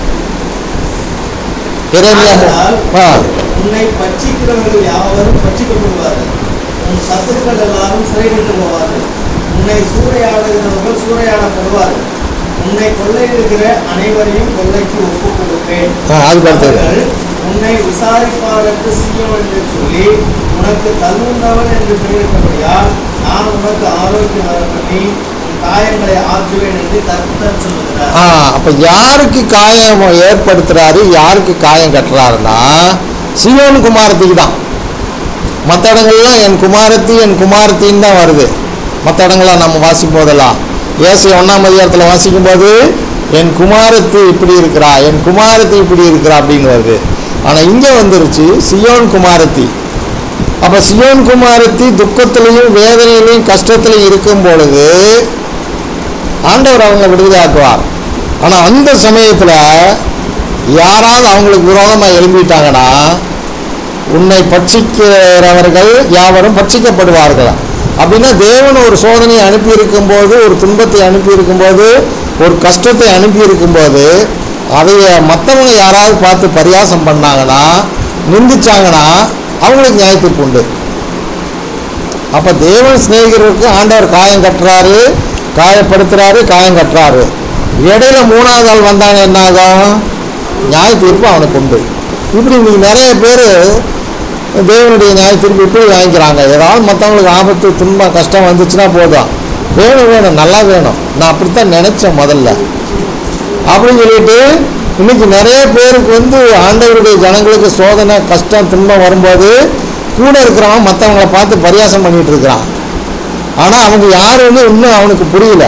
Speaker 1: இறைமையா ஆ
Speaker 4: உன்னை பட்சிக்கிறவர்கள் யாவரும் பட்சிக்கப்படுவார்கள் உன் சத்துருக்கள் எல்லாரும் சிறைப்பட்டு போவார்கள் உன்னை சூறையாடுகிறவர்கள் சூறையாடப்படுவார்கள் உன்னை கொள்ளையிடுகிற அனைவரையும் கொள்ளைக்கு ஒப்புக் கொடுப்பேன்
Speaker 1: ஆ, அதுக்கு அடுத்தது.
Speaker 4: அவர்கள் உன்னை விசாரிப்பாருக்கு சீயம் என்று சொல்லி உனக்கு தள்ளுண்டவன் என்று பெயரிட்டபடியால் நான் உனக்கு ஆரோக்கியம் வர பண்ணி உன் காயங்களை ஆற்றுவேன் என்று கர்த்தர் சொல்லுகிறார்
Speaker 1: ஆ அப்போ யாருக்கு காயம் ஏற்படுத்துறாரு யாருக்கு காயம் கட்டுறாருன்னா சியோன் குமாரத்திக்கு தான் மற்ற இடங்கள்லாம் என் குமாரத்தி என் குமாரத்தின்னு தான் வருது மற்ற இடங்கள்லாம் நம்ம வாசிக்கும் போதெல்லாம் ஏசி ஒன்றாம் அதிகாரத்தில் வாசிக்கும் போது என் குமாரத்தி இப்படி இருக்கிறா என் குமாரத்தி இப்படி இருக்கிறா அப்படின்னு வருது ஆனால் இங்கே வந்துருச்சு சியோன் குமாரத்தி அப்போ சியோன் குமாரத்தி துக்கத்திலையும் வேதனையிலையும் கஷ்டத்திலையும் இருக்கும் பொழுது ஆண்டவர் அவங்களை விடுதலையாக்குவார் ஆனால் அந்த சமயத்தில் யாராவது அவங்களுக்கு விரோதமாக எழும்பிட்டாங்கன்னா உன்னை பட்சிக்கிறவர்கள் யாவரும் பட்சிக்கப்படுவார்கள் அப்படின்னா தேவன் ஒரு சோதனையை அனுப்பி இருக்கும்போது ஒரு துன்பத்தை அனுப்பி இருக்கும்போது ஒரு கஷ்டத்தை அனுப்பி இருக்கும்போது அதைய மற்றவங்க யாராவது பார்த்து பரியாசம் பண்ணாங்கன்னா நிந்திச்சாங்கன்னா அவங்களுக்கு நியாயத்தீர்ப்பு உண்டு அப்போ தேவன் சிநேகிதருக்கு ஆண்டவர் காயம் கட்டுறாரு காயப்படுத்துறாரு காயம் கட்டுறாரு இடையில மூணாவது ஆள் வந்தாங்க என்ன ஆகும் நியாய தீர்ப்பு அவனுக்கு உண்டு இப்படி இன்னைக்கு நிறைய பேர் தேவனுடைய நியாய தீர்ப்பு இப்படி வாங்கிக்கிறாங்க ஏதாவது மற்றவங்களுக்கு ஆபத்து துன்பம் கஷ்டம் வந்துச்சுன்னா போதும் வேணும் வேணும் நல்லா வேணும் நான் அப்படித்தான் நினச்சேன் முதல்ல அப்படின்னு சொல்லிட்டு இன்னைக்கு நிறைய பேருக்கு வந்து ஆண்டவருடைய ஜனங்களுக்கு சோதனை கஷ்டம் துன்பம் வரும்போது கூட இருக்கிறவன் மற்றவங்கள பார்த்து பரியாசம் பண்ணிட்டு இருக்கிறான் ஆனால் அவங்க யாருன்னு இன்னும் அவனுக்கு புரியல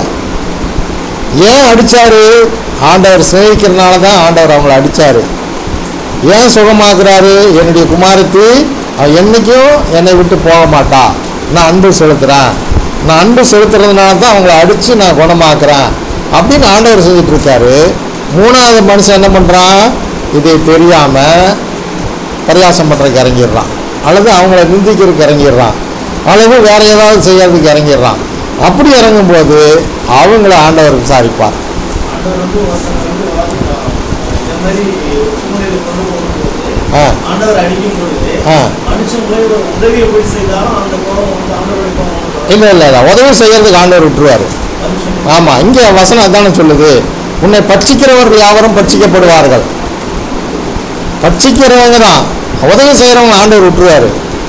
Speaker 1: ஏன் அடிச்சாரு ஆண்டவர் சிநேகிக்கிறனால தான் ஆண்டவர் அவங்கள அடிச்சாரு ஏன் சுகமாக்குறாரு என்னுடைய குமாரத்தி அவன் என்னைக்கும் என்னை விட்டு போக மாட்டா நான் அன்பு செலுத்துறேன் நான் அன்பு செலுத்துறதுனால தான் அவங்கள அடித்து நான் குணமாக்குறேன் அப்படின்னு ஆண்டவர் செஞ்சுட்டு இருக்காரு மூணாவது மனுஷன் என்ன பண்ணுறான் இதை தெரியாமல் பரியாசம் பண்ணுறதுக்கு இறங்கிடுறான் அல்லது அவங்கள நிந்திக்கிறதுக்கு இறங்கிடுறான் அல்லது வேற ஏதாவது செய்யறதுக்கு இறங்கிடுறான் அப்படி இறங்கும்போது அவங்கள ஆண்டவர் விசாரிப்பார்
Speaker 4: ஆண்டவர் வந்து ஒருத்தனை வந்து வாழ்த்துட்டான். இந்த மாதிரி சூழ்நிலையில கொண்டு போகும்போது
Speaker 1: ஆ
Speaker 4: ஆண்டவர் அடிக்கும் பொழுது
Speaker 1: ஆ.
Speaker 4: மனுஷங்களே ஒரு உதவியை போய் செய்தாலும் அந்த கோபம் வந்து ஆண்டவருடைய கோபம் வந்து
Speaker 1: இல்லை இல்லை இல்லை உதவி செய்யறதுக்கு ஆண்டவர் விட்டுருவார்
Speaker 4: மனுஷன்
Speaker 1: ஆமாம் இங்கே வசனம் அதானே சொல்லுது உன்னை பட்சிக்கிறவர்கள் யாவரும் பட்சிக்கப்படுவார்கள் பட்சிக்கிறவங்க தான் உதவி செய்கிறவங்க ஆண்டவர் விட்டுருவாரு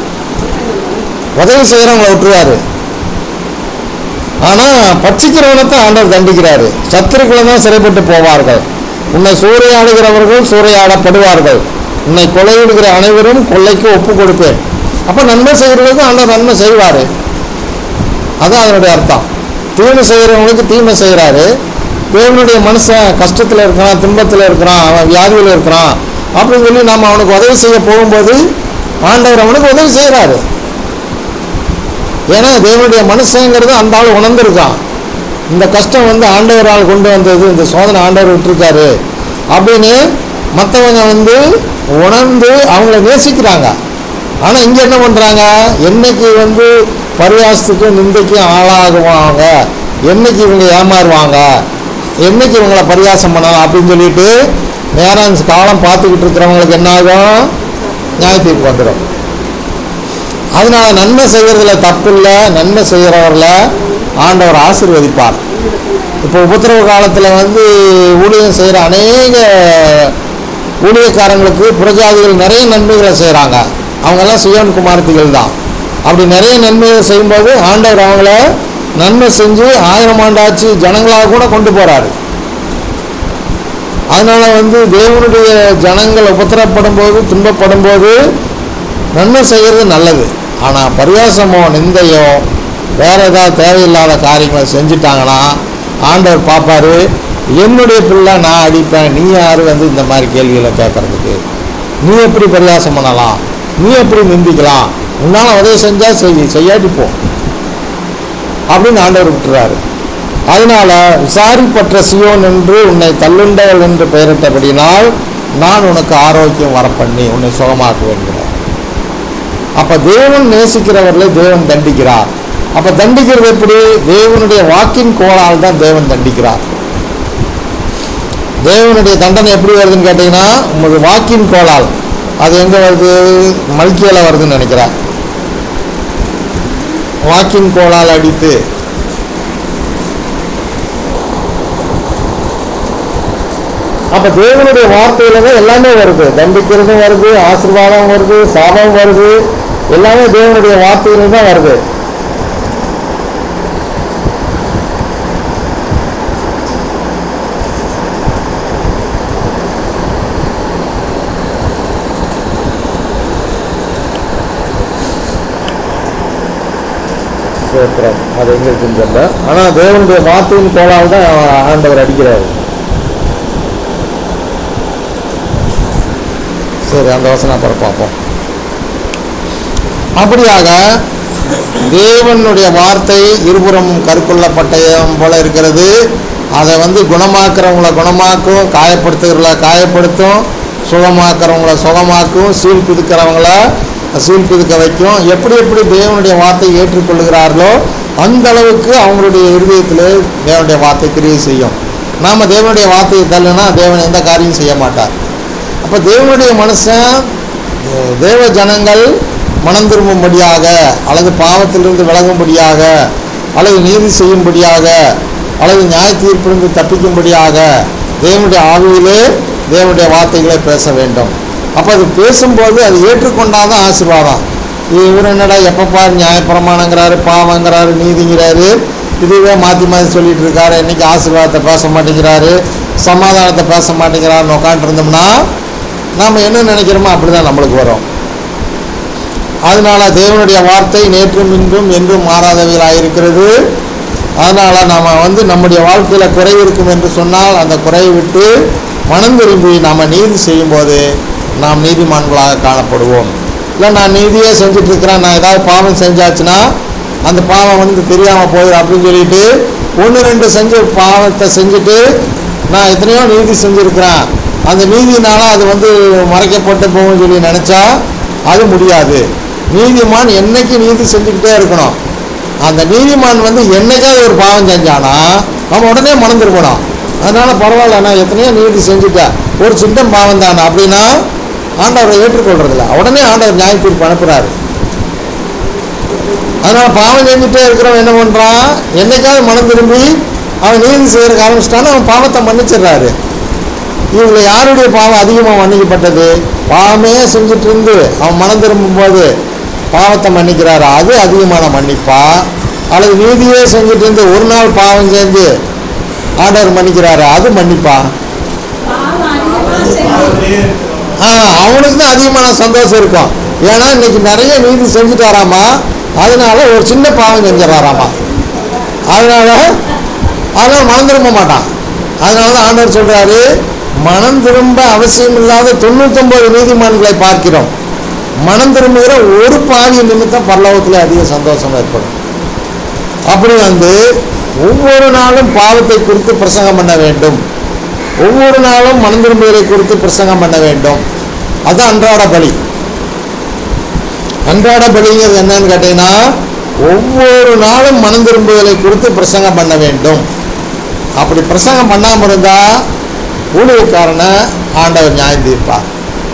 Speaker 1: உதவி செய்கிறவங்கள விட்டுருவாரு ஆனால் பட்சிக்கிறவனை தான் ஆண்டவர் தண்டிக்கிறாரு சத்துருக்களை தான் சிறைப்பட்டு போவார்கள் உன்னை சூறையாடுகிறவர்கள் சூறையாடப்படுவார்கள் உன்னை கொலையிடுகிற அனைவரும் கொள்ளைக்கு ஒப்பு கொடுப்பேன் அப்போ நன்மை செய்கிறவர்களுக்கு ஆண்டவர் நன்மை செய்வார் அதான் அதனுடைய அர்த்தம் தீமை செய்கிறவங்களுக்கு தீமை செய்கிறாரு தேவனுடைய மனுஷன் கஷ்டத்தில் இருக்கிறான் துன்பத்தில் இருக்கிறான் அவன் வியாதியில் இருக்கிறான் அப்படின்னு சொல்லி நம்ம அவனுக்கு உதவி செய்ய போகும்போது ஆண்டவர் அவனுக்கு உதவி செய்கிறாரு ஏன்னா தேவனுடைய மனுஷங்கிறது அந்த ஆள் உணர்ந்திருக்கான் இந்த கஷ்டம் வந்து ஆண்டவரால் கொண்டு வந்தது இந்த சோதனை ஆண்டவர் விட்டுருக்காரு அப்படின்னு மற்றவங்க வந்து உணர்ந்து அவங்கள நேசிக்கிறாங்க ஆனால் இங்கே என்ன பண்ணுறாங்க என்னைக்கு வந்து பரியாசத்துக்கும் நிந்தைக்கும் ஆளாகுவாங்க என்னைக்கு இவங்க ஏமாறுவாங்க என்னைக்கு இவங்களை பரியாசம் பண்ணலாம் அப்படின்னு சொல்லிட்டு நேரம் காலம் பார்த்துக்கிட்டு இருக்கிறவங்களுக்கு என்ன ஆகும் நியாய தீர்ப்பு வந்துடும் அதனால நன்மை செய்கிறதுல தப்பு இல்லை நன்மை செய்கிறவர்கள ஆண்டவர் ஆசீர்வதிப்பார் இப்போ உபத்திரவ காலத்தில் வந்து ஊழியம் செய்கிற அநேக ஊழியக்காரங்களுக்கு புறஜாதிகள் நிறைய நன்மைகளை செய்கிறாங்க அவங்கெல்லாம் சியோன் குமாரத்திகள் தான் அப்படி நிறைய நன்மைகளை செய்யும்போது ஆண்டவர் அவங்கள நன்மை செஞ்சு ஆயிரம் ஆண்டாச்சு ஜனங்களாக கூட கொண்டு போகிறாரு அதனால வந்து தேவனுடைய ஜனங்கள் உபத்திரப்படும் போது துன்பப்படும் போது நன்மை செய்கிறது நல்லது ஆனால் பரியாசமோ நிந்தையோ வேற ஏதாவது தேவையில்லாத காரியங்களை செஞ்சுட்டாங்கன்னா ஆண்டவர் பார்ப்பாரு என்னுடைய பிள்ளை நான் அடிப்பேன் நீ யார் வந்து இந்த மாதிரி கேள்விகளை கேட்கறதுக்கு நீ எப்படி பரியாசம் பண்ணலாம் நீ எப்படி நிந்திக்கலாம் உன்னால் உதவி செஞ்சால் செய் செய்யாட்டி போ அப்படின்னு ஆண்டவர் விட்டுறாரு அதனால விசாரிப்பற்ற சியோன் என்று உன்னை தள்ளுண்டவள் என்று பெயரிட்டபடினால் நான் உனக்கு ஆரோக்கியம் வரப்பண்ணி உன்னை சுகமாக்குவேன்கிறார் அப்ப தேவன் நேசிக்கிறவர்களை தேவன் தண்டிக்கிறார் அப்ப தண்டிக்கிறது எப்படி தேவனுடைய வாக்கின் கோளால் தான் தேவன் தண்டிக்கிறார் தேவனுடைய தண்டனை எப்படி வருதுன்னு கேட்டீங்கன்னா உமது வாக்கின் கோளால் அது எங்க வருது மல்கியில வருதுன்னு நினைக்கிறேன் வாக்கின் கோளால் அடித்து அப்ப தேவனுடைய வார்த்தையில தான் எல்லாமே வருது தண்டிக்கிறதும் வருது ஆசீர்வாதம் வருது சாபம் வருது எல்லாமே தேவனுடைய வார்த்தையில தான் வருது ஸ்தோத்திரம். அது எங்க இருக்குன்னு தெரியல ஆனா தேவனுடைய வார்த்தையின் கோளால் தான் ஆண்டவர் அடிக்கிறாரு சரி அந்த வசனம் அப்புறம் பார்ப்போம் அப்படியாக தேவனுடைய வார்த்தை இருபுறமும் கருக்கொள்ளப்பட்டயம் போல இருக்கிறது அதை வந்து குணமாக்குறவங்கள குணமாக்கும் காயப்படுத்துகிறவங்கள காயப்படுத்தும் சுகமாக்குறவங்கள சுகமாக்கும் சீல் பிதுக்கிறவங்கள சீல் பிதுக்க வைக்கும் எப்படி எப்படி தேவனுடைய வார்த்தையை ஏற்றுக்கொள்கிறார்களோ அந்த அளவுக்கு அவங்களுடைய இருதயத்தில் தேவனுடைய வார்த்தை கிரியை செய்யும் நாம் தேவனுடைய வார்த்தையை தள்ளுனா தேவன் எந்த காரியம் செய்ய மாட்டார் அப்போ தேவனுடைய மனுஷன் தே- தேவ ஜனங்கள் மனம் திரும்பும்படியாக அல்லது பாவத்திலிருந்து விலகும்படியாக அல்லது நீதி செய்யும்படியாக அல்லது நியாய தீர்ப்பிலிருந்து தப்பிக்கும்படியாக தேவனுடைய ஆவியிலே தேவனுடைய வார்த்தைகளை பேச வேண்டும் அப்போ அது பேசும்போது அது ஏற்றுக்கொண்டாதான் ஆசீர்வாதம் இவர் என்னடா எப்போ பாரு நியாயப்பிரமாணங்கிறாரு பாவங்கிறாரு நீதிங்கிறாரு இதுவே மாற்றி மாற்றி சொல்லிட்டு இருக்காரு இன்னைக்கு ஆசீர்வாதத்தை பேச மாட்டேங்கிறாரு சமாதானத்தை பேச மாட்டேங்கிறாருன்னு உட்காந்துருந்தோம்னா நாம் என்ன நினைக்கிறோமோ அப்படிதான் நம்மளுக்கு வரும் அதனால தேவனுடைய வார்த்தை நேற்றும் இன்றும் என்றும் மாறாதவைகளாக இருக்கிறது அதனால நாம் வந்து நம்முடைய வாழ்க்கையில் குறை இருக்கும் என்று சொன்னால் அந்த குறையை விட்டு மனம் திரும்பி நாம் நீதி செய்யும்போது நாம் நீதிமான்களாக காணப்படுவோம் இல்லை நான் நீதியே செஞ்சுட்டு இருக்கிறேன் நான் ஏதாவது பாவம் செஞ்சாச்சுன்னா அந்த பாவம் வந்து தெரியாமல் போயிடும் அப்படின்னு சொல்லிட்டு ஒன்று ரெண்டு செஞ்சு பாவத்தை செஞ்சுட்டு நான் எத்தனையோ நீதி செஞ்சுருக்கிறேன் அந்த நீதினால அது வந்து மறைக்கப்பட்டு போகும்னு சொல்லி நினச்சா அது முடியாது நீதிமான் என்னைக்கு நீதி செஞ்சுக்கிட்டே இருக்கணும் அந்த நீதிமான் வந்து என்னைக்காவது ஒரு பாவம் செஞ்சானா அவன் உடனே மனம் திரும்பணும் அதனால பரவாயில்ல நான் எத்தனையோ நீதி செஞ்சுட்டேன் ஒரு சின்ன பாவம் தானே அப்படின்னா ஆண்டவரை ஏற்றுக்கொள்றதில்ல உடனே ஆண்டவர் நியாய தீர்ப்பு அனுப்புறாரு அதனால பாவம் செஞ்சுட்டே இருக்கிறவன் என்ன பண்றான் என்னைக்காவது மனம் திரும்பி அவன் நீதி செய்யறதுக்கு ஆரம்பிச்சிட்டான்னா அவன் பாவத்தை மன்னிச்சிடுறாரு இவங்க யாருடைய பாவம் அதிகமாக மன்னிக்கப்பட்டது பாவமே செஞ்சுட்டு இருந்து அவன் மனம் திரும்பும்போது பாவத்தை மன்னிக்கிறாரு அது அதிகமான மன்னிப்பா அல்லது நீதியே செஞ்சுட்டு இருந்து ஒரு நாள் பாவம் செஞ்சு ஆண்டவர் மன்னிக்கிறாரு அது மன்னிப்பா
Speaker 3: பாவம் அதிகமா செஞ்சு
Speaker 1: ஆ அவனுக்கு தான் அதிகமான சந்தோஷம் இருக்கும் ஏன்னா இன்னைக்கு நிறைய நீதி செஞ்சுட்டு வராமா அதனால ஒரு சின்ன பாவம் செஞ்சிடறாராமா அதனால அதனால மனம் திரும்ப மாட்டான் அதனால தான் ஆண்டவர் சொல்றாரு மனம் திரும்ப அவசியம் இல்லாத தொண்ணூத்தொன்பது நீதிமான்களை பார்க்கிறோம் மனம் திரும்புகிற ஒரு பாவி நிமித்தம் பரலோகத்தில் அதிக சந்தோஷம் ஏற்படும் அப்படி வந்து ஒவ்வொரு நாளும் பாவத்தை குறித்து பிரசங்கம் பண்ண வேண்டும் ஒவ்வொரு நாளும் மனம் திரும்புதலை குறித்து பிரசங்கம் பண்ண வேண்டும் அது அன்றாட பலி அன்றாட பலிங்கிறது என்னன்னு கேட்டீங்கன்னா ஒவ்வொரு நாளும் மனம் திரும்புதலை குறித்து பிரசங்கம் பண்ண வேண்டும் அப்படி பிரசங்கம் பண்ணாமல் இருந்தா ஊழியக்காரனை ஆண்டவர் நியாயம் தீர்ப்பார்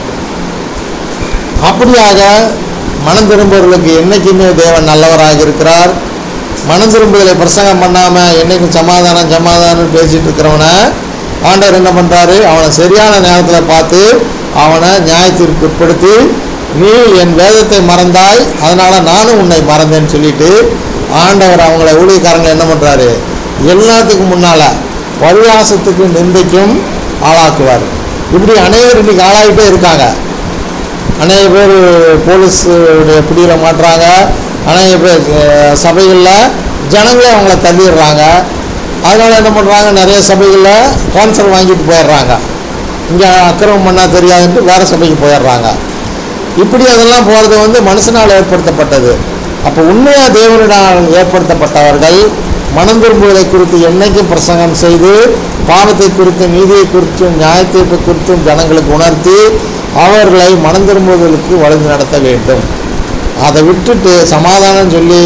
Speaker 1: அப்படியாக மனம் திரும்புவர்களுக்கு என்னைக்குமே தேவன் நல்லவராக இருக்கிறார் மனம் திரும்புதலை பிரசங்கம் பண்ணாமல் என்னைக்கும் சமாதானம் சமாதானம் பேசிட்டு இருக்கிறவனை ஆண்டவர் என்ன பண்ணுறாரு அவனை சரியான நேரத்தில் பார்த்து அவனை நியாய தீர்ப்பு உட்படுத்தி நீ என் வேதத்தை மறந்தாய் அதனால நானும் உன்னை மறந்தேன்னு சொல்லிட்டு ஆண்டவர் அவங்கள ஊழியக்காரங்களை என்ன பண்ணுறாரு எல்லாத்துக்கும் முன்னால் பரியாசத்துக்கு நிந்தைக்கும் ஆளாக்குவார் இப்படி அநேகர் இன்னைக்கு ஆளாகிட்டே இருக்காங்க அநேக பேர் போலீஸ் பிடியில் மாட்டுறாங்க அநேக பேர் அஹ், சபைகளில் ஜனங்களே அவங்கள தள்ளிடுறாங்க அதனால் என்ன பண்ணுறாங்க நிறைய சபைகளில் ஸ்பான்சர் வாங்கிட்டு போயிடுறாங்க இங்கே அக்கிரமம் பண்ணால் தெரியாதுன்ட்டு வேறு சபைக்கு போயிடுறாங்க இப்படி அதெல்லாம் போகிறது வந்து மனுஷனால் ஏற்படுத்தப்பட்டது அப்போ உண்மையாக தேவனினால் ஏற்படுத்தப்பட்டவர்கள் மனம் திரும்புவதை குறித்து என்னைக்கும் பிரசங்கம் செய்து பாவத்தை குறித்து நீதியை குறித்தும் நியாயத்தீர்ப்பை குறித்தும் ஜனங்களுக்கு உணர்த்தி அவர்களை மனம் திரும்புவதற்கு வழி நடத்த வேண்டும் அதை விட்டுட்டு சமாதானம் சொல்லி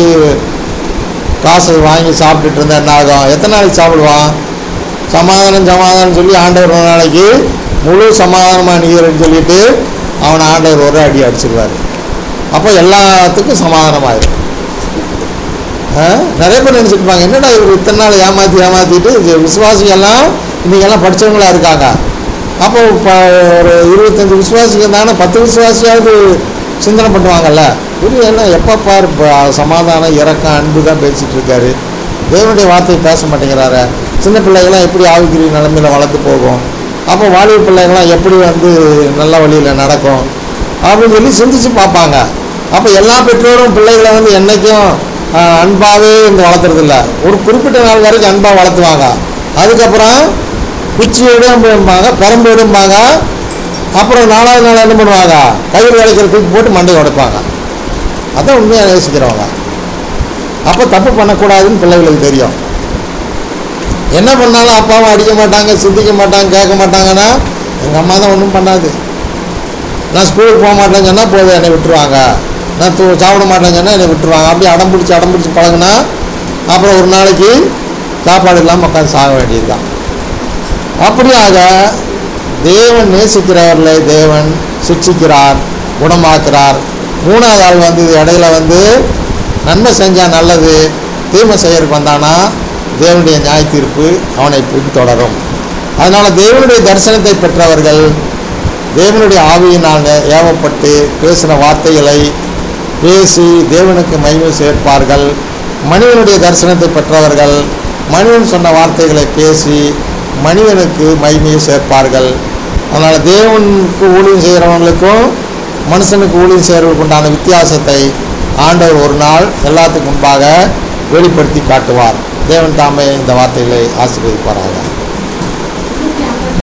Speaker 1: காசை வாங்கி சாப்பிட்டுட்டு இருந்தா என்ன ஆகும் எத்தனை நாளைக்கு சாப்பிடுவான் சமாதானம் சமாதானம் சொல்லி ஆண்டவர் ஒரு நாளைக்கு முழு சமாதானமாக நீர்ன்னு சொல்லிட்டு அவனை ஆண்டவர் ஒரு அடி அடிச்சிருவார் அப்போ எல்லாத்துக்கும் சமாதானமாயிடும் ஆ? நிறைய பேர் நினச்சிருப்பாங்க என்னடா இவர் இத்தனை நாள் ஏமாற்றி ஏமாற்றிட்டு இது விசுவாசிகள்லாம் இன்றைக்கெல்லாம் படித்தவங்களா இருக்காங்க அப்போ இப்போ ஒரு இருபத்தஞ்சி விசுவாசிகள் இருந்தாங்கன்னா பத்து விசுவாசியாவது சிந்தனை பண்ணுவாங்கல்ல இவர் என்ன எப்போ பார் ப- சமாதானம் இறக்கம் அன்பு தான் பேசிகிட்டு இருக்காரு தேவனுடைய வார்த்தையை பேச மாட்டேங்கிறாரு சின்ன பிள்ளைகள்லாம் எப்படி ஆவிக்குரிய நிலைமையில் வளர்த்து போகும் அப்போ வாலிப பிள்ளைகள்லாம் எப்படி வந்து நல்ல வழியில் நடக்கும் அப்படின்னு சொல்லி சிந்திச்சு பார்ப்பாங்க அப்போ எல்லா பெற்றோரும் பிள்ளைகளை வந்து என்றைக்கும் அன்பாகவே இருந்து வளர்த்துறதில்ல ஒரு குறிப்பிட்ட நாள் வரைக்கும் அன்பாக வளர்த்துவாங்க அதுக்கப்புறம் குச்சி விடும்பாங்க பெரம்பு விடும்பாங்க அப்புறம் நாலாவது நாள் என்ன பண்ணுவாங்க கயிறு வளைக்கிற தூக்கி போட்டு மண்டை உடைப்பாங்க அதான் உண்மையாக நேசிக்கிறவங்க அப்போ தப்பு பண்ணக்கூடாதுன்னு பிள்ளைகளுக்கு தெரியும் என்ன பண்ணாலும் அப்பாவும் அடிக்க மாட்டாங்க சிந்திக்க மாட்டாங்க கேட்க மாட்டாங்கன்னா எங்கள் அம்மா தான் ஒன்றும் பண்ணாது நான் ஸ்கூலுக்கு போக மாட்டேன்னு சொன்னால் போதும் என்னை விட்டுருவாங்க நான் தூ சாப்பிட மாட்டேன்னு சொன்னால் என்னை விட்டுருவாங்க அப்படியே அடம் பிடிச்சி அடம் பிடிச்சி பழகுனா அப்புறம் ஒரு நாளைக்கு சாப்பாடு இல்லாமல் உட்காந்து சாக வேண்டியது தான் அப்படியாக தேவன் நேசிக்கிறவர்களை தேவன் சிக்ஷிக்கிறார் குணமாக்குறார் மூணாவது ஆள் வந்து இடையில வந்து நன்மை செஞ்சால் நல்லது தீமை செய்யறதுக்கு வந்தானா தேவனுடைய நியாய தீர்ப்பு அவனை பின்தொடரும் அதனால் தேவனுடைய தரிசனத்தை பெற்றவர்கள் தேவனுடைய ஆவியினால் ஏவப்பட்டு பேசின வார்த்தைகளை பேசி தேவனுக்கு மகிமை சேர்ப்பார்கள் மனிதனுடைய தரிசனத்தை பெற்றவர்கள் மனிதன் சொன்ன வார்த்தைகளை பேசி மனிதனுக்கு மகிமையை சேர்ப்பார்கள் அதனால் தேவனுக்கு ஊழியம் செய்கிறவங்களுக்கும் மனுஷனுக்கு ஊழியம் செய்கிறவர்களுக்கு உண்டான வித்தியாசத்தை ஆண்டவர் ஒரு நாள் எல்லாத்துக்கும் முன்பாக வெளிப்படுத்தி காட்டுவார் தேவன் தாமே இந்த வார்த்தைகளை ஆசீர்வதிப்பாராக